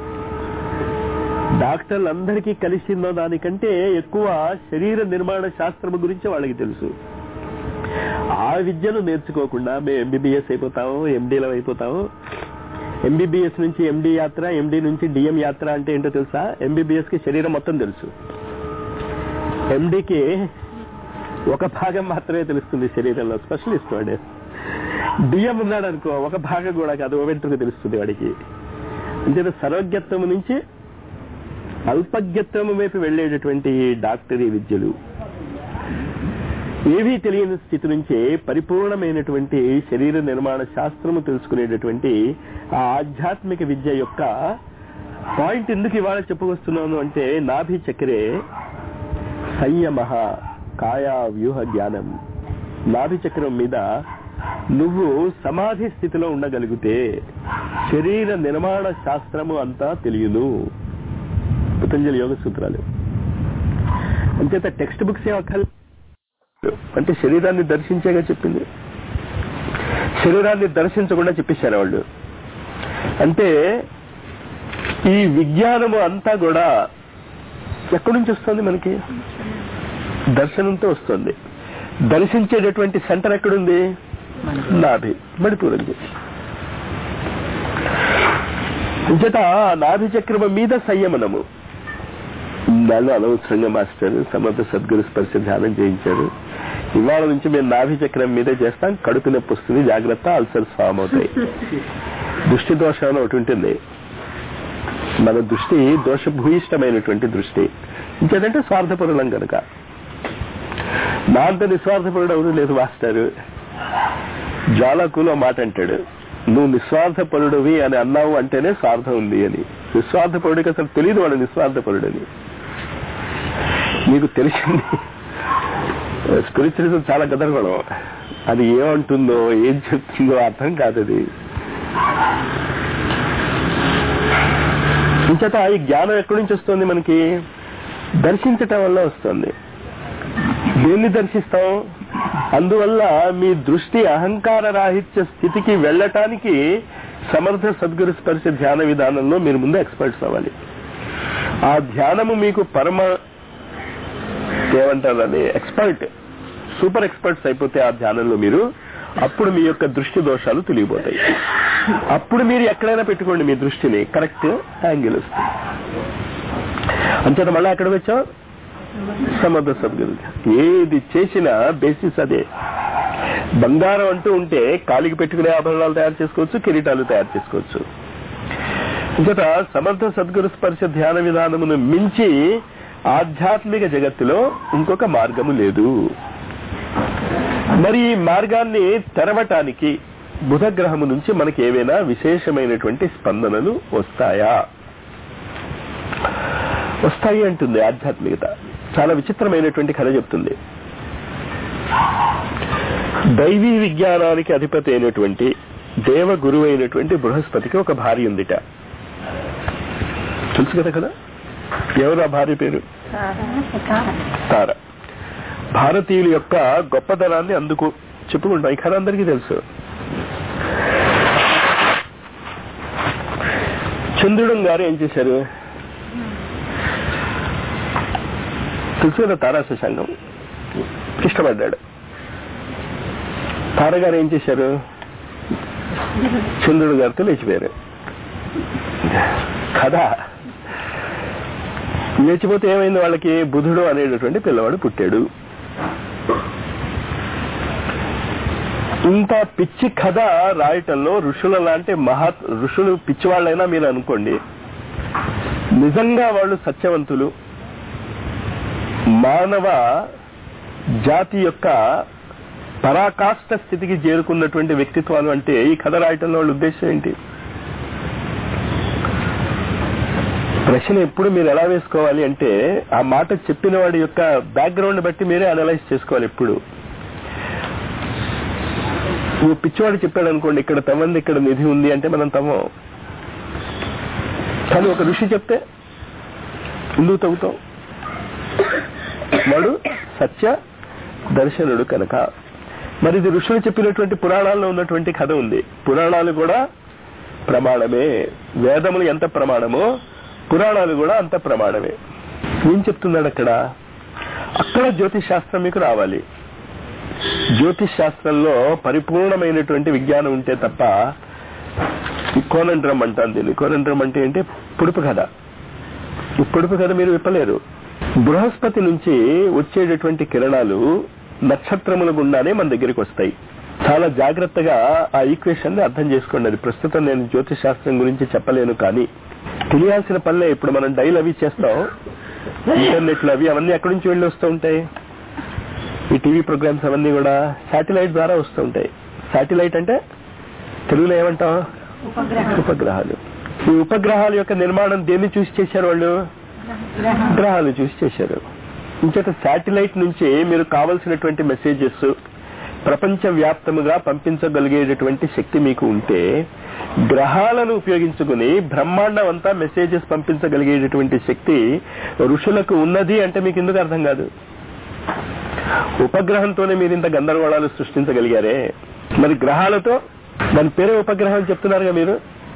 డాక్టర్లు అందరికీ కలిసిందో దానికంటే ఎక్కువ శరీర నిర్మాణ శాస్త్రము గురించి వాళ్ళకి తెలుసు ఆ విద్యను నేర్చుకోకుండా మేము ఎంబీబీఎస్ అయిపోతాము ఎండీలో అయిపోతాము ఎంబీబీఎస్ నుంచి ఎండి యాత్ర ఎండి నుంచి డిఎం యాత్ర అంటే ఏంటో తెలుసా ఎంబీబీఎస్ కి శరీరం మొత్తం తెలుసు ఎండికి ఒక భాగం మాత్రమే తెలుస్తుంది శరీరంలో స్పెషలిస్ట్ వాడు డిఎం ఉన్నాడు అనుకో ఒక భాగం కూడా కాదు ఓ వెంట్రుక తెలుస్తుంది వాడికి అంటే సర్వజ్ఞత్వం నుంచి అల్పజ్ఞత్వం వైపు వెళ్ళేటటువంటి ఈ డాక్టరీ విద్యలు ఏవీ తెలియని స్థితి నుంచి పరిపూర్ణమైనటువంటి శరీర నిర్మాణ శాస్త్రము తెలుసుకునేటటువంటి ఆ ఆధ్యాత్మిక విద్య యొక్క పాయింట్ ఎందుకు ఇవాళ చెప్పుకొస్తున్నాను అంటే నాభి చక్రే సంయమ కాయా వ్యూహ జ్ఞానం నాభి చక్రం మీద నువ్వు సమాధి స్థితిలో ఉండగలిగితే శరీర నిర్మాణ శాస్త్రము అంతా తెలియను పతంజలి యోగ సూత్రాలు అంచేత టెక్స్ట్ బుక్స్ ఏం అక్కర్లేదు అంటే శరీరాన్ని దర్శించేగా చెప్పింది శరీరాన్ని దర్శించకుండా చెప్పేశారు వాళ్ళు అంటే ఈ విజ్ఞానము అంతా కూడా ఎక్కడి నుంచి వస్తుంది మనకి దర్శనంతో వస్తుంది దర్శించేటటువంటి సెంటర్ ఎక్కడుంది నాభి మణిపూరంది అంచేత ఆ నాభి చక్రము మీద సంయమనము దానిలో అనవసరంగా మాస్టర్ సమర్థ సద్గురు స్పర్శ ధ్యానం చేయించారు ఇవాళ నుంచి మేము నాభి చక్రం మీదే చేస్తాం కడుపు నొప్పి వస్తుంది జాగ్రత్త అల్సర్స్ ఫామ్ అవుతాయి దృష్టి దోషం అని ఒకటి ఉంటుంది మన దృష్టి దోషభూయిష్టమైనటువంటి దృష్టి ఇంకేదంటే స్వార్థపరులం కనుక నా అంత నిస్వార్థపరుడు ఎవరు లేదు మాస్టర్ జ్వాలకులో మాట అంటాడు నువ్వు నిస్వార్థపరుడివి అని అన్నావు అంటేనే స్వార్థం ఉంది అని నిస్వార్థపరుడికి అసలు తెలియదు వాడు నిస్వార్థపరుడని నీకు తెలిసింది స్పిరిచువలిజం చాలా గదరగొడం అది ఏమంటుందో ఏం చెప్తుందో అర్థం కాదు అది ఇంచేత ఈ జ్ఞానం ఎక్కడి నుంచి వస్తుంది మనకి దర్శించటం వల్ల వస్తుంది దేన్ని దర్శిస్తాం అందువల్ల మీ దృష్టి అహంకార రాహిత్య స్థితికి వెళ్ళటానికి సమర్థ సద్గురు స్పర్శ ధ్యాన విధానంలో మీరు ముందు ఎక్స్పర్ట్స్ అవ్వాలి ఆ ధ్యానము మీకు పరమ ఏమంటారు అది ఎక్స్పర్ట్ సూపర్ ఎక్స్పర్ట్స్ అయిపోతే ఆ ధ్యానంలో మీరు అప్పుడు మీ యొక్క దృష్టి దోషాలు తెలియబోతాయి అప్పుడు మీరు ఎక్కడైనా పెట్టుకోండి మీ దృష్టిని కరెక్ట్ యాంగిల్ వస్తుంది అంచేత మళ్ళీ ఎక్కడికి వచ్చాం సమర్థ సద్గురు ఏది చేసినా బేసిస్ అదే బంగారం అంటూ ఉంటే కాలికి పెట్టుకునే ఆభరణాలు తయారు చేసుకోవచ్చు కిరీటాలు తయారు చేసుకోవచ్చు ఇంకట సమర్థ సద్గురు స్పర్శ ధ్యాన విధానమును మించి ఆధ్యాత్మిక జగత్తులో ఇంకొక మార్గము లేదు మరి ఈ మార్గాన్ని తెరవటానికి బుధ గ్రహము నుంచి మనకి ఏవైనా విశేషమైనటువంటి స్పందనలు వస్తాయా వస్తాయి అంటుంది ఆధ్యాత్మికత చాలా విచిత్రమైనటువంటి కథ చెప్తుంది దైవీ విజ్ఞానానికి అధిపతి అయినటువంటి దేవ గురువు అయినటువంటి బృహస్పతికి ఒక భార్య ఉందిట తెలుసు కదా కదా ఎవరు ఆ భార్య పేరు తార భారతీయుల యొక్క గొప్పదనాన్ని అందుకు చెప్పుకుంటాం ఈ కథ అందరికీ తెలుసు చంద్రుడం గారు ఏం చేశారు తెలుసు కదా తారా శశాంగం ఇష్టపడ్డాడు తారగారు ఏం చేశారు చంద్రుడు గారితో లేచిపోయారు కదా లేచిపోతే ఏమైంది వాళ్ళకి బుధుడు అనేటటువంటి పిల్లవాడు పుట్టాడు ఇంత పిచ్చి కథ రాయటంలో ఋషుల లాంటి మహా ఋషులు పిచ్చివాళ్ళైనా మీరు అనుకోండి నిజంగా వాళ్ళు సత్యవంతులు మానవ జాతి యొక్క పరాకాష్ట స్థితికి చేరుకున్నటువంటి వ్యక్తిత్వాలు అంటే ఈ కథ రాయటంలో వాళ్ళ ఉద్దేశం ఏంటి ప్రశ్న ఎప్పుడు మీరు ఎలా వేసుకోవాలి అంటే ఆ మాట చెప్పిన వాడి యొక్క బ్యాక్గ్రౌండ్ బట్టి మీరే అనలైజ్ చేసుకోవాలి ఎప్పుడు నువ్వు పిచ్చివాడు చెప్పాడు అనుకోండి ఇక్కడ తవ్వంది ఇక్కడ నిధి ఉంది అంటే మనం తవ్వం కానీ ఒక ఋషి చెప్తే ఎందుకు తవ్వుతాం వాడు సత్య దర్శనుడు కనుక మరి ఇది ఋషులు చెప్పినటువంటి పురాణాల్లో ఉన్నటువంటి కథ ఉంది పురాణాలు కూడా ప్రమాణమే వేదములు ఎంత ప్రమాణమో పురాణాలు కూడా అంత ప్రమాణమే ఏం చెప్తున్నాడు అక్కడ అక్కడ జ్యోతిష్ శాస్త్రం మీకు రావాలి జ్యోతిష్ శాస్త్రంలో పరిపూర్ణమైనటువంటి విజ్ఞానం ఉంటే తప్ప ఈ కోనండ్రం అంటాను దీన్ని కోనండ్రం అంటే ఏంటి పొడుపు కథ ఈ పొడుపు కథ మీరు విప్పలేరు బృహస్పతి నుంచి వచ్చేటటువంటి కిరణాలు నక్షత్రముల గుండానే మన దగ్గరికి వస్తాయి చాలా జాగ్రత్తగా ఆ ఈక్వేషన్ ని అర్థం చేసుకోండి అది ప్రస్తుతం నేను జ్యోతిష్ శాస్త్రం గురించి చెప్పలేను కానీ తెలియాల్సిన పనులే ఇప్పుడు మనం డైల్ అవి చేస్తాం ఇంటర్నెట్ లో అవి అవన్నీ ఎక్కడి నుంచి వెళ్ళి వస్తూ ఉంటాయి ఈ టీవీ ప్రోగ్రామ్స్ అవన్నీ కూడా శాటిలైట్ ద్వారా వస్తూ ఉంటాయి శాటిలైట్ అంటే తెలుగులో ఏమంటాం ఉపగ్రహాలు ఈ ఉపగ్రహాల యొక్క నిర్మాణం దేన్ని చూసి చేశారు వాళ్ళు గ్రహాలు చూసి చేశారు ఇంచేత శాటిలైట్ నుంచి మీరు కావలసినటువంటి మెసేజెస్ ప్రపంచ వ్యాప్తముగా పంపించగలిగేటటువంటి శక్తి మీకు ఉంటే గ్రహాలను ఉపయోగించుకుని బ్రహ్మాండం అంతా మెసేజెస్ పంపించగలిగేటటువంటి శక్తి ఋషులకు ఉన్నది అంటే మీకు ఎందుకు అర్థం కాదు ఉపగ్రహంతోనే మీరు ఇంత గందరగోళాలు సృష్టించగలిగారే మరి గ్రహాలతో దాని పేరే ఉపగ్రహం అని చెప్తున్నారుగా మీరు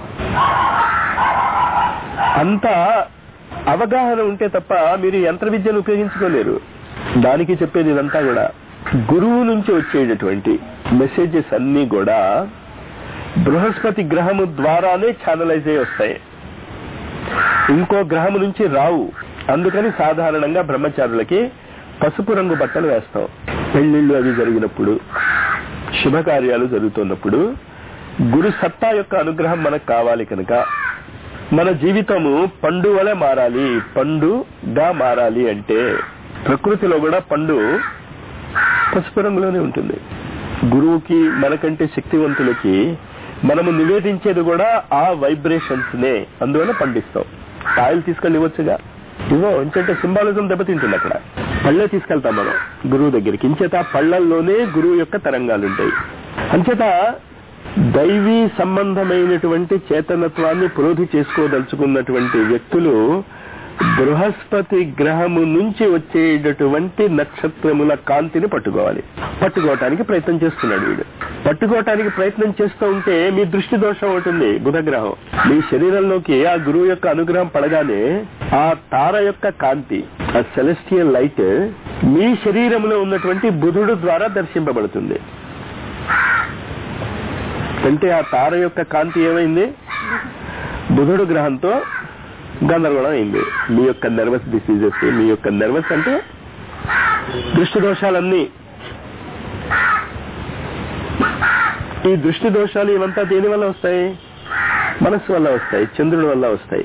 అంత అవగాహన ఉంటే తప్ప మీరు యంత్ర విద్యను ఉపయోగించుకోలేరు దానికి చెప్పేది ఇదంతా కూడా గురువు నుంచి వచ్చేటటువంటి మెసేజెస్ అన్ని కూడా బృహస్పతి గ్రహము ద్వారానే ఛానలైజ్ అయి వస్తాయి ఇంకో గ్రహము నుంచి రావు అందుకని సాధారణంగా బ్రహ్మచారులకి పసుపు రంగు బట్టలు వేస్తాం పెళ్లిళ్ళు అవి జరిగినప్పుడు శుభకార్యాలు జరుగుతున్నప్పుడు గురు సత్తా యొక్క అనుగ్రహం మనకు కావాలి కనుక మన జీవితము పండు వలె మారాలి పండుగా మారాలి అంటే ప్రకృతిలో కూడా పండు పసుపు రంగులోనే ఉంటుంది గురువుకి మనకంటే శక్తివంతులకి మనము నివేదించేది కూడా ఆ వైబ్రేషన్స్ నే అందువల్ల పండిస్తాం కాయలు తీసుకెళ్ళి ఇవ్వచ్చుగా ఇవో ఇంచేత సింబాలిజం దెబ్బతింటుంది అక్కడ పళ్ళే తీసుకెళ్తాం మనం గురువు దగ్గరికి ఇంచేత పళ్ళల్లోనే గురువు యొక్క తరంగాలు ఉంటాయి అంచేత దైవీ సంబంధమైనటువంటి చేతనత్వాన్ని ప్రోధి చేసుకోదలుచుకున్నటువంటి వ్యక్తులు బృహస్పతి గ్రహము నుంచి వచ్చేటటువంటి నక్షత్రముల కాంతిని పట్టుకోవాలి పట్టుకోవటానికి ప్రయత్నం చేస్తున్నాడు వీడు పట్టుకోవటానికి ప్రయత్నం చేస్తూ ఉంటే మీ దృష్టి దోషం ఉంటుంది బుధగ్రహం మీ శరీరంలోకి ఆ గురువు యొక్క అనుగ్రహం పడగానే ఆ తార యొక్క కాంతి ఆ సెలెస్టియల్ లైట్ మీ శరీరంలో ఉన్నటువంటి బుధుడు ద్వారా దర్శింపబడుతుంది అంటే ఆ తార యొక్క కాంతి ఏమైంది బుధుడు గ్రహంతో గందరగోళం అయింది మీ యొక్క నర్వస్ డిసీజెస్ మీ యొక్క నర్వస్ అంటే దృష్టి దోషాలన్నీ ఈ దృష్టి దోషాలు ఇవంతా దేని వల్ల వస్తాయి మనస్సు వల్ల వస్తాయి చంద్రుడి వల్ల వస్తాయి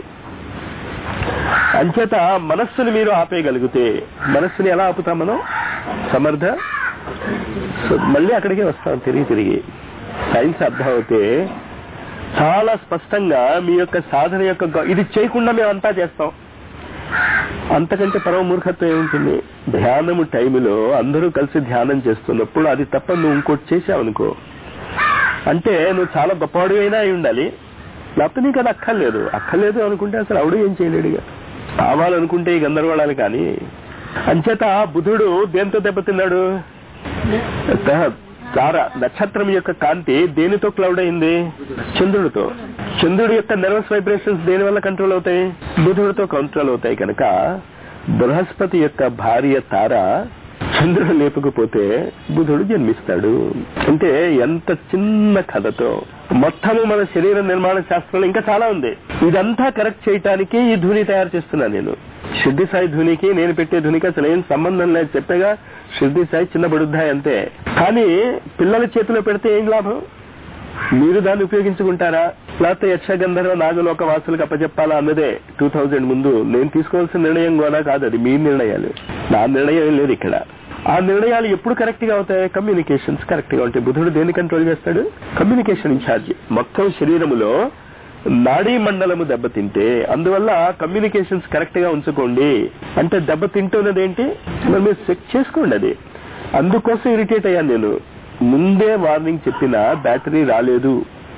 అంచేత మనస్సుని మీరు ఆపేయగలిగితే మనస్సుని ఎలా ఆపుతాం మనం సమర్థ సో మళ్ళీ అక్కడికే వస్తాం తిరిగి తిరిగి సైన్స్ అర్థం అవుతే చాలా స్పష్టంగా మీ యొక్క సాధన యొక్క గ- ఇది చేయకుండా మేము అంతా చేస్తాం అంతకంటే పరమ మూర్ఖత్వం ఏముంటుంది ధ్యానము టైంలో అందరూ కలిసి ధ్యానం చేస్తున్నప్పుడు అది తప్ప నువ్వు ఇంకోటి చేసావనుకో అంటే నువ్వు చాలా గొప్పవాడు అయినా అయి ఉండాలి లేకపోతే నీకు అది అక్కర్లేదు అక్కర్లేదు అనుకుంటే అసలు ఆవిడ ఏం చేయలేడుగా కావాలనుకుంటే ఈ గందరగోళాలు కానీ అంచేత బుధుడు దేంతో దెబ్బతిన్నాడు త- తార నక్షత్రం యొక్క కాంతి దేనితో క్లౌడ్ అయింది చంద్రుడితో చంద్రుడి యొక్క నర్వస్ వైబ్రేషన్స్ దేని వల్ల కంట్రోల్ అవుతాయి బుధుడితో కంట్రోల్ అవుతాయి కనుక బృహస్పతి యొక్క భార్య తార చంద్రుడు లేపకపోతే బుధుడు జన్మిస్తాడు అంటే ఎంత చిన్న కథతో మొత్తము మన శరీర నిర్మాణ శాస్త్రంలో ఇంకా చాలా ఉంది ఇదంతా కరెక్ట్ చేయటానికి ఈ ధుని తయారు చేస్తున్నాను నేను సిద్ధి సాయి ధునికి నేను పెట్టే ధునికి అసలు ఏం సంబంధం లేదు చెప్పేగా సిద్ధి సాయి చిన్న బడుద్దాయి అంతే కానీ పిల్లల చేతిలో పెడితే ఏం లాభం మీరు దాన్ని ఉపయోగించుకుంటారా లేకపోతే యక్షగంధర్వ నాగలోక వాసులకు అప్పచెప్పాలా అన్నదే టూ థౌజండ్ ముందు నేను తీసుకోవాల్సిన నిర్ణయం కూడా కాదు అది మీ నిర్ణయాలు నా నిర్ణయం ఏం లేదు ఇక్కడ ఆ నిర్ణయాలు ఎప్పుడు కరెక్ట్ గా అవుతాయి కమ్యూనికేషన్స్ కరెక్ట్ గా ఉంటాయి బుధుడు దేన్ని కంట్రోల్ చేస్తాడు కమ్యూనికేషన్ ఇన్ఛార్జ్ మొత్తం శరీరములో నాడీ మండలము దెబ్బతింటే అందువల్ల కమ్యూనికేషన్స్ కరెక్ట్ గా ఉంచుకోండి అంటే దెబ్బతింటున్నది ఏంటి మరి మీరు చెక్ చేసుకోండి అది అందుకోసం ఇరిటేట్ అయ్యాను నేను ముందే వార్నింగ్ చెప్పిన బ్యాటరీ రాలేదు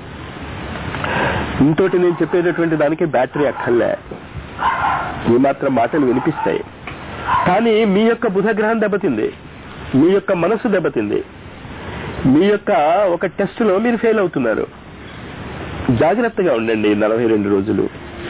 ఇంతోటి నేను చెప్పేటటువంటి దానికి బ్యాటరీ అక్కర్లే ఈ మాత్రం మాటలు వినిపిస్తాయి కానీ మీ యొక్క బుధగ్రహం దెబ్బతింది మీ యొక్క మనసు దెబ్బతింది మీ యొక్క ఒక టెస్ట్ లో మీరు ఫెయిల్ అవుతున్నారు జాగ్రత్తగా ఉండండి నలభై రెండు రోజులు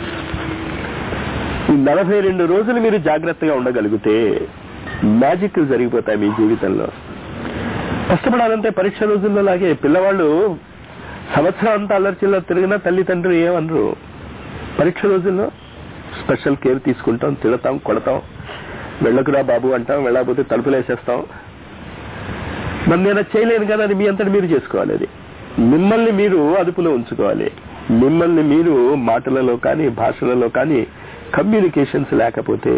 ఈ నలభై రెండు రోజులు మీరు జాగ్రత్తగా ఉండగలిగితే మ్యాజిక్ జరిగిపోతాయి మీ జీవితంలో కష్టపడాలంటే పరీక్ష రోజుల్లో లాగే పిల్లవాళ్ళు సంవత్సరం అంతా అల్లరిచిల్లర తిరిగినా తల్లిదండ్రులు ఏమనరు పరీక్ష రోజుల్లో స్పెషల్ కేర్ తీసుకుంటాం తిడతాం కొడతాం వెళ్ళకురా బాబు అంటాం వెళ్ళకపోతే తలుపులు వేసేస్తాం మరి నేను అది చేయలేను కదా అది మీ అంతటి మీరు చేసుకోవాలి అది మిమ్మల్ని మీరు అదుపులో ఉంచుకోవాలి మిమ్మల్ని మీరు మాటలలో కానీ భాషలలో కానీ కమ్యూనికేషన్స్ లేకపోతే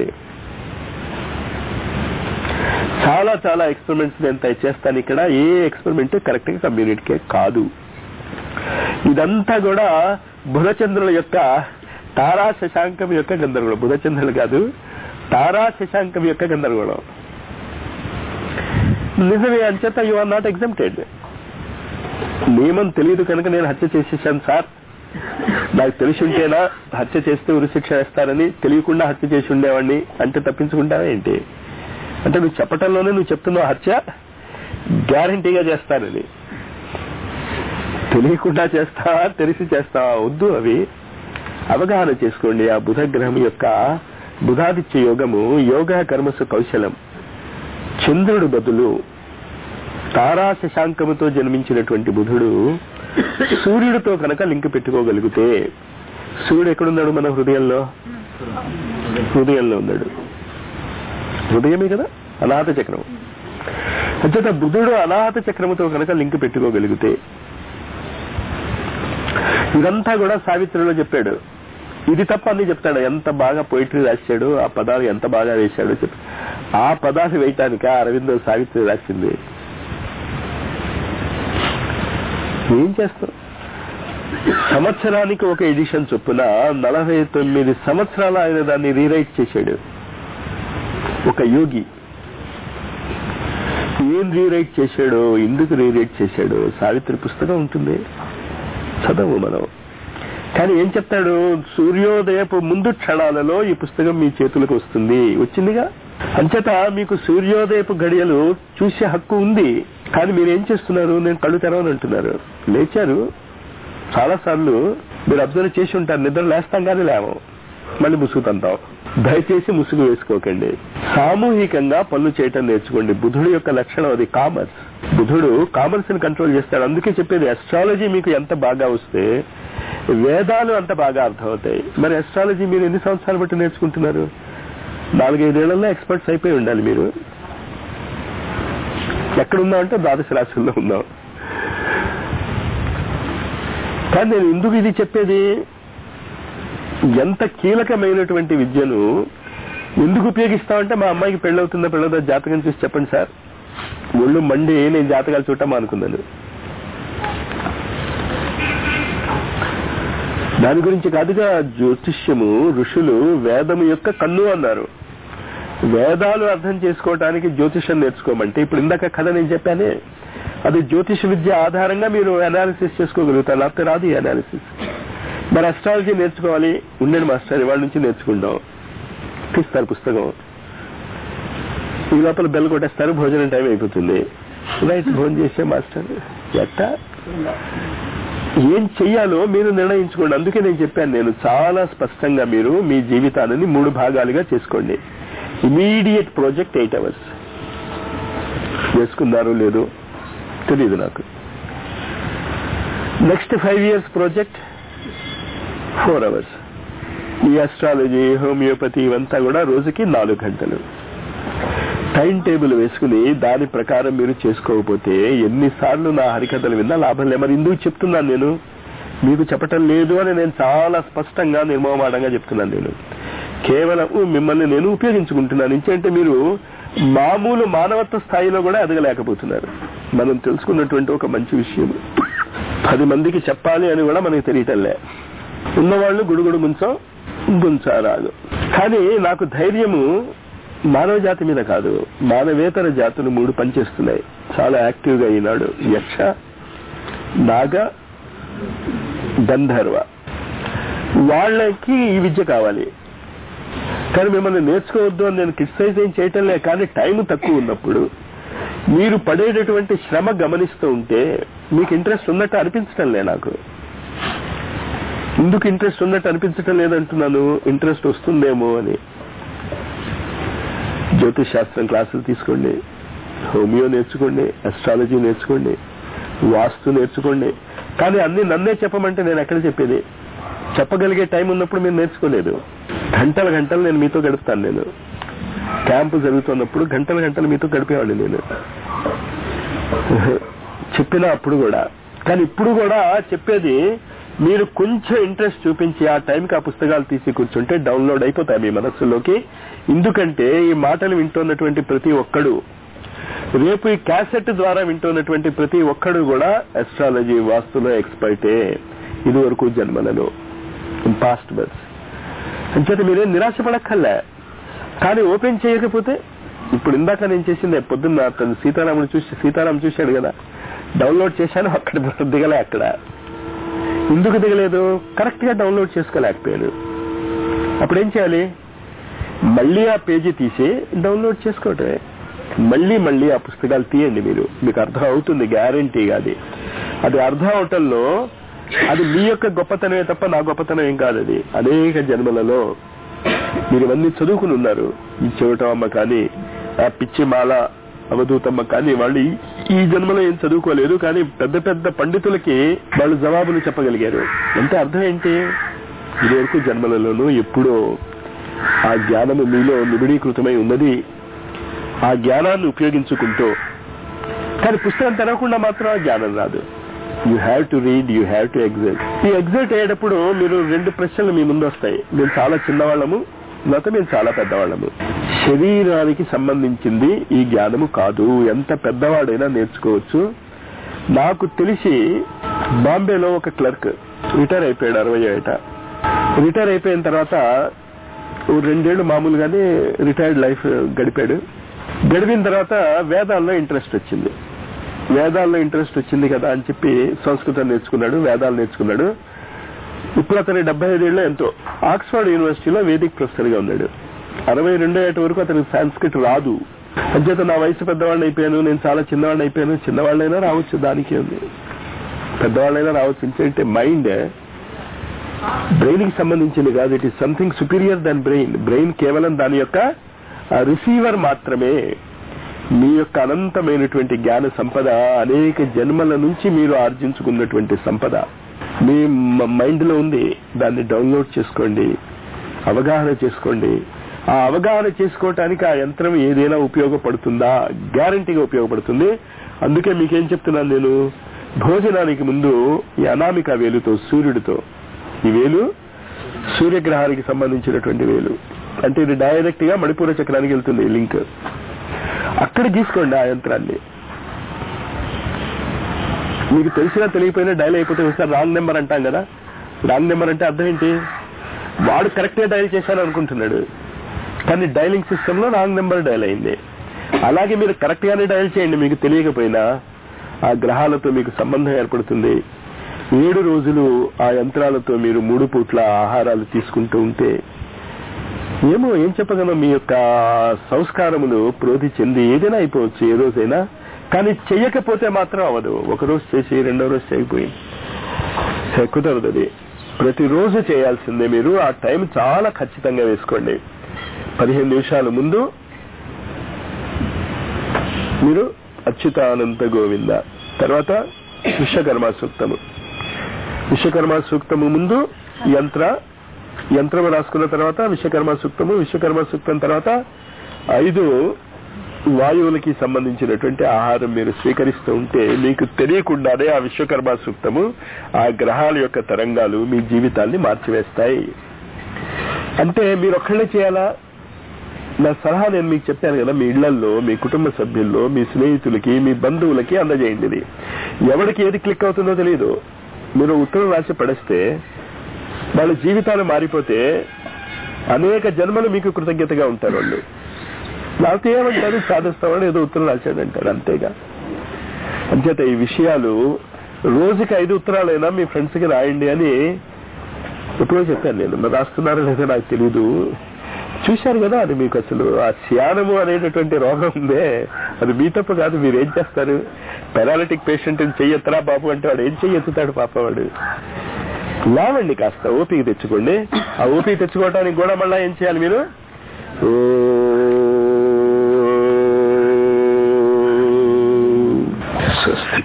చాలా చాలా ఎక్స్పెరిమెంట్స్ నేను తయ- చేస్తాను ఇక్కడ ఏ ఎక్స్పెరిమెంట్ కరెక్ట్ గా కమ్యూనిటీకే కాదు ఇదంతా కూడా బుధచంద్రుల యొక్క తారా శశాంకం యొక్క గందరగోళం బుధచంద్రులు కాదు తారా శశాంకం యొక్క గందరగోళం నిజమే అంచేత యు ఆర్ నాట్ ఎగ్జామ్టెడ్ నియమం తెలియదు కనుక నేను హత్య చేసేసాను సార్ నాకు తెలిసి ఉంటేనా హత్య చేస్తే ఉరిశిక్ష వేస్తారని తెలియకుండా హత్య చేసి ఉండేవాడిని అంటే తప్పించుకుంటావా ఏంటి అంటే నువ్వు చెప్పటంలోనే నువ్వు చెప్తున్నావు హత్య గ్యారంటీగా చేస్తానని తెలియకుండా చేస్తావా తెలిసి చేస్తావా వద్దు అవి అవగాహన చేసుకోండి ఆ బుధ గ్రహం యొక్క బుధాదిత్య యోగము యోగ కర్మసు కౌశలం చంద్రుడు బదులు తారా శశాంకముతో జన్మించినటువంటి బుధుడు సూర్యుడితో కనుక లింక్ పెట్టుకోగలిగితే సూర్యుడు ఎక్కడున్నాడు మన హృదయంలో హృదయంలో ఉన్నాడు హృదయమే కదా అనాహత చక్రం అంచేత బుధుడు అనాహత చక్రముతో కనుక లింక్ పెట్టుకోగలిగితే ఇదంతా కూడా సావిత్రిలో చెప్పాడు ఇది తప్ప అన్ని చెప్తాడు ఎంత బాగా పోయిటరీ రాశాడు ఆ పదాలు ఎంత బాగా వేశాడో చెప్పి ఆ పదాలు వేయటానికి అరవిందో సావిత్రి రాసింది ఏం చేస్తాం సంవత్సరానికి ఒక ఎడిషన్ చొప్పున నలభై తొమ్మిది సంవత్సరాలు ఆయన దాన్ని రీరైట్ చేశాడు ఒక యోగి ఏం రీరైట్ చేశాడో ఎందుకు రీరైట్ చేశాడో సావిత్రి పుస్తకం ఉంటుంది చదవు మనం కానీ ఏం చెప్తాడు సూర్యోదయపు ముందు క్షణాలలో ఈ పుస్తకం మీ చేతులకు వస్తుంది వచ్చిందిగా అంచేత మీకు సూర్యోదయపు గడియలు చూసే హక్కు ఉంది కానీ మీరు ఏం చేస్తున్నారు నేను కళ్ళు తెరవని అంటున్నారు లేచారు చాలా సార్లు మీరు అబ్జర్వ్ చేసి ఉంటారు నిద్ర లేస్తాం కానీ లేవం మళ్ళీ ముసుగు తంతాం దయచేసి ముసుగు వేసుకోకండి సామూహికంగా పనులు చేయటం నేర్చుకోండి బుధుడు యొక్క లక్షణం అది కామర్స్ బుధుడు కామర్స్ ని కంట్రోల్ చేస్తాడు అందుకే చెప్పేది అస్ట్రాలజీ మీకు ఎంత బాగా వస్తే వేదాలు అంత బాగా అర్థమవుతాయి మరి అస్ట్రాలజీ మీరు ఎన్ని సంవత్సరాలు బట్టి నేర్చుకుంటున్నారు నాలుగైదేళ్లలో ఎక్స్పర్ట్స్ అయిపోయి ఉండాలి మీరు ఎక్కడున్నాం అంటే ద్వాదశ రాశుల్లో ఉన్నాం కానీ నేను ఎందుకు ఇది చెప్పేది ఎంత కీలకమైనటువంటి విద్యను ఎందుకు ఉపయోగిస్తామంటే మా అమ్మాయికి పెళ్ళవుతుందా పెళ్ళవుతుందా జాతకం చూసి చెప్పండి సార్ ఒళ్ళు మండి నేను జాతకాలు చూడటం అనుకున్నాను దాని గురించి కాదుగా జ్యోతిష్యము ఋషులు వేదము యొక్క కన్ను అన్నారు వేదాలు అర్థం చేసుకోవటానికి జ్యోతిషం నేర్చుకోమంటే ఇప్పుడు ఇందాక కథ నేను చెప్పానే అది జ్యోతిష విద్య ఆధారంగా మీరు అనాలిసిస్ చేసుకోగలుగుతారు లేకపోతే రాదు ఈ అనాలిసిస్ మరి అస్ట్రాలజీ నేర్చుకోవాలి ఉండండి మాస్టర్ ఇవాళ నుంచి నేర్చుకుంటాం తీస్తారు పుస్తకం ఈ లోపల బెల్ కొట్టేస్తారు భోజనం టైం అయిపోతుంది రైట్ భోజనం చేసే మాస్టర్ ఎట్టా ఏం చెయ్యాలో మీరు నిర్ణయించుకోండి అందుకే నేను చెప్పాను నేను చాలా స్పష్టంగా మీరు మీ జీవితాన్ని మూడు భాగాలుగా చేసుకోండి ఇమీడియట్ ప్రాజెక్ట్ ఎయిట్ అవర్స్ చేసుకున్నారో లేదో తెలియదు నాకు next five years project four hours ఈ అస్ట్రాలజీ హోమియోపతి ఇవంతా కూడా రోజుకి నాలుగు గంటలు టైం టేబుల్ వేసుకుని దాని ప్రకారం మీరు చేసుకోకపోతే ఎన్నిసార్లు నా హరికథలు విన్నా లాభం లేదు మరి ఎందుకు చెప్తున్నాను నేను మీకు చెప్పటం లేదు అని నేను చాలా స్పష్టంగా నిర్మమాటంగా చెప్తున్నాను నేను కేవలం మిమ్మల్ని నేను ఉపయోగించుకుంటున్నాను ఇంకంటే మీరు మామూలు మానవత్వ స్థాయిలో కూడా ఎదగలేకపోతున్నారు మనం తెలుసుకున్నటువంటి ఒక మంచి విషయం పది మందికి చెప్పాలి అని కూడా మనకి తెలియటంలే ఉన్నవాళ్ళు గుడుగుడు ముంచం గుంచారాదు కానీ నాకు ధైర్యము మానవ జాతి మీద కాదు మానవేతర జాతులు మూడు పనిచేస్తున్నాయి చాలా యాక్టివ్ గా ఈనాడు యక్ష నాగ గంధర్వ వాళ్ళకి ఈ విద్య కావాలి కానీ మిమ్మల్ని నేర్చుకోవద్దు అని నేను క్రిటిసైజ్ ఏం చేయటం లే కానీ టైం తక్కువ ఉన్నప్పుడు మీరు పడేటటువంటి శ్రమ గమనిస్తూ ఉంటే మీకు ఇంట్రెస్ట్ ఉన్నట్టు అనిపించటం లే నాకు ఎందుకు ఇంట్రెస్ట్ ఉన్నట్టు అనిపించటం లేదంటున్నాను ఇంట్రెస్ట్ వస్తుందేమో అని జ్యోతిష్ శాస్త్రం క్లాసులు తీసుకోండి హోమియో నేర్చుకోండి అస్ట్రాలజీ నేర్చుకోండి వాస్తు నేర్చుకోండి కానీ అన్ని నన్నే చెప్పమంటే నేను ఎక్కడ చెప్పేది చెప్పగలిగే టైం ఉన్నప్పుడు మీరు నేర్చుకోలేదు గంటల గంటలు నేను మీతో గడుపుతాను నేను క్యాంపు జరుగుతున్నప్పుడు గంటల గంటలు మీతో గడిపేవాడిని నేను చెప్పిన అప్పుడు కూడా కానీ ఇప్పుడు కూడా చెప్పేది మీరు కొంచెం ఇంట్రెస్ట్ చూపించి ఆ టైంకి ఆ పుస్తకాలు తీసి కూర్చుంటే డౌన్లోడ్ అయిపోతాయి మీ మనస్సులోకి ఎందుకంటే ఈ మాటలు వింటున్నటువంటి ప్రతి ఒక్కడు రేపు ఈ క్యాసెట్ ద్వారా వింటున్నటువంటి ప్రతి ఒక్కడు కూడా అస్ట్రాలజీ వాస్తులో ఎక్స్పర్టే ఇది వరకు జన్మలలో ఇన్ పాస్ట్ బర్త్ అంచేత మీరేం నిరాశపడక్కర్లే కానీ ఓపెన్ చేయకపోతే ఇప్పుడు ఇందాక నేను చేసింది పొద్దున్న అతను సీతారాముడు చూసి సీతారాం చూశాడు కదా డౌన్లోడ్ చేశాను అక్కడ దిగలే అక్కడ ఎందుకు దిగలేదు కరెక్ట్ గా డౌన్లోడ్ చేసుకోలేకపోయాను అప్పుడు ఏం చేయాలి మళ్ళీ ఆ పేజీ తీసి డౌన్లోడ్ చేసుకోవటమే మళ్ళీ మళ్ళీ ఆ పుస్తకాలు తీయండి మీరు మీకు అర్థం అవుతుంది గ్యారంటీగా అది అది అర్థం అవటంలో అది మీ యొక్క గొప్పతనమే తప్ప నా గొప్పతనం ఏం కాదు అది అనేక జన్మలలో మీరు ఇవన్నీ చదువుకుని ఉన్నారు ఈ చెవిటమ్మ కానీ ఆ పిచ్చి మాల అవధూతమ్మ కానీ వాళ్ళు ఈ- ఈ జన్మలో ఏం చదువుకోలేదు కానీ పెద్ద పెద్ద పండితులకి వాళ్ళు జవాబులు చెప్పగలిగారు అంటే అర్థం ఏంటి ఇది వరకు జన్మలలోనూ ఎప్పుడో ఆ జ్ఞానము మీలో నిబిడీకృతమై ఉన్నది ఆ జ్ఞానాన్ని ఉపయోగించుకుంటూ కానీ పుస్తకం తెరవకుండా మాత్రం ఆ జ్ఞానం రాదు you have to read you have to excite ఈ ఎగ్జైట్ అయ్యేటప్పుడు మీరు రెండు ప్రశ్నలు మీ ముందు వస్తాయి మేము చాలా చిన్నవాళ్ళము లేకపోతే మేము చాలా పెద్దవాళ్ళము శరీరానికి సంబంధించింది ఈ జ్ఞానము కాదు ఎంత పెద్దవాడైనా నేర్చుకోవచ్చు నాకు తెలిసి బాంబేలో ఒక క్లర్క్ రిటైర్ అయిపోయాడు అరవై ఏట రిటైర్ అయిపోయిన తర్వాత ఓ రెండేళ్లు మామూలుగానే రిటైర్డ్ లైఫ్ గడిపాడు గడిపిన తర్వాత వేదాల్లో ఇంట్రెస్ట్ వచ్చింది వేదాల్లో ఇంట్రెస్ట్ వచ్చింది కదా అని చెప్పి సంస్కృతం నేర్చుకున్నాడు వేదాలు నేర్చుకున్నాడు ఇప్పుడు అతని డెబ్బై ఐదేళ్ళు ఎంతో ఆక్స్ఫర్డ్ యూనివర్సిటీలో వేదిక్ ప్రొఫెసర్ గా ఉన్నాడు అరవై రెండో ఏట వరకు అతనికి సాంస్క్రిట్ రాదు అంచేత నా వయసు పెద్దవాడిని అయిపోయాను నేను చాలా చిన్నవాడిని అయిపోయాను చిన్నవాళ్ళైనా రావచ్చు దానికి ఉంది పెద్దవాళ్ళైనా రావచ్చు ఎందుకంటే మైండ్ బ్రెయిన్ కి సంబంధించింది కాదు it is something superior than brain brain కేవలం దాని యొక్క రిసీవర్ మాత్రమే మీ యొక్క అనంతమైనటువంటి జ్ఞాన సంపద అనేక జన్మల నుంచి మీరు ఆర్జించుకున్నటువంటి సంపద మీ మైండ్ లో ఉంది దాన్ని డౌన్లోడ్ చేసుకోండి అవగాహన చేసుకోండి ఆ అవగాహన చేసుకోవటానికి ఆ యంత్రం ఏదైనా ఉపయోగపడుతుందా గ్యారంటీగా ఉపయోగపడుతుంది అందుకే మీకేం చెప్తున్నాను నేను భోజనానికి ముందు ఈ అనామిక వేలుతో సూర్యుడితో ఈ వేలు సూర్యగ్రహానికి సంబంధించినటువంటి వేలు అంటే ఇది డైరెక్ట్ గా మణిపూర చక్రానికి వెళ్తుంది ఈ లింక్ అక్కడ గీసుకోండి ఆ యంత్రాన్ని మీకు తెలిసినా తెలియకపోయినా డైల్ అయిపోతే ఒకసారి రాంగ్ నెంబర్ అంటాం కదా రాంగ్ నెంబర్ అంటే అర్థం ఏంటి వాడు కరెక్ట్ గా డైల్ చేశాను అనుకుంటున్నాడు కానీ డైలింగ్ సిస్టమ్ లో రాంగ్ నెంబర్ డైల్ అయింది అలాగే మీరు కరెక్ట్ గానే డైల్ చేయండి మీకు తెలియకపోయినా ఆ గ్రహాలతో మీకు సంబంధం ఏర్పడుతుంది ఏడు రోజులు ఆ యంత్రాలతో మీరు మూడు పూట్ల ఆహారాలు తీసుకుంటూ ఉంటే ఏమో ఏం చెప్పగలం మీ యొక్క సంస్కారములు ప్రోధి చెంది ఏదైనా అయిపోవచ్చు ఏ రోజైనా కానీ చెయ్యకపోతే మాత్రం అవ్వదు ఒక రోజు చేసి రెండో రోజు చేయకపోయి కుదరదు అది ప్రతిరోజు చేయాల్సిందే మీరు ఆ టైం చాలా ఖచ్చితంగా వేసుకోండి పదిహేను నిమిషాల ముందు మీరు అచ్యుతానంత గోవింద తర్వాత విశ్వకర్మ సూక్తము విశ్వకర్మ సూక్తము ముందు యంత్ర యంత్రం రాసుకున్న తర్వాత విశ్వకర్మ సూక్తము విశ్వకర్మ సూక్తం తర్వాత ఐదు వాయువులకి సంబంధించినటువంటి ఆహారం మీరు స్వీకరిస్తూ ఉంటే మీకు తెలియకుండానే ఆ విశ్వకర్మ సూక్తము ఆ గ్రహాల యొక్క తరంగాలు మీ జీవితాన్ని మార్చివేస్తాయి అంటే మీరు ఒక్కళ్ళే చేయాలా నా సలహా నేను మీకు చెప్పాను కదా మీ ఇళ్లలో మీ కుటుంబ సభ్యుల్లో మీ స్నేహితులకి మీ బంధువులకి అందజేయండి ఇది ఎవరికి ఏది క్లిక్ అవుతుందో తెలియదు మీరు ఉత్తరం రాసి పడేస్తే వాళ్ళ జీవితాలు మారిపోతే అనేక జన్మలు మీకు కృతజ్ఞతగా ఉంటారు వాళ్ళు లేకపోతే ఏమంటారు సాధిస్తామని ఏదో ఉత్తరం రాశాడంటారు అంతేగా అంచేత ఈ విషయాలు రోజుకి ఐదు ఉత్తరాలైనా మీ ఫ్రెండ్స్ కి రాయండి అని ఎప్పుడో చెప్పాను నేను మరి రాస్తున్నారో లేదో నాకు తెలీదు చూశారు కదా అది మీకు అసలు ఆ శ్యానము అనేటటువంటి రోగం ఉందే అది మీ తప్పు కాదు మీరు ఏం చేస్తారు పెరాలిటిక్ పేషెంట్ చెయ్యెత్తరా బాబు అంటే వాడు ఏం చెయ్యెత్తుతాడు పాప వాడు లేవండి కాస్త ఓపిక తెచ్చుకోండి ఆ ఓపిక తెచ్చుకోవడానికి కూడా మళ్ళీ ఏం చేయాలి మీరు ఓ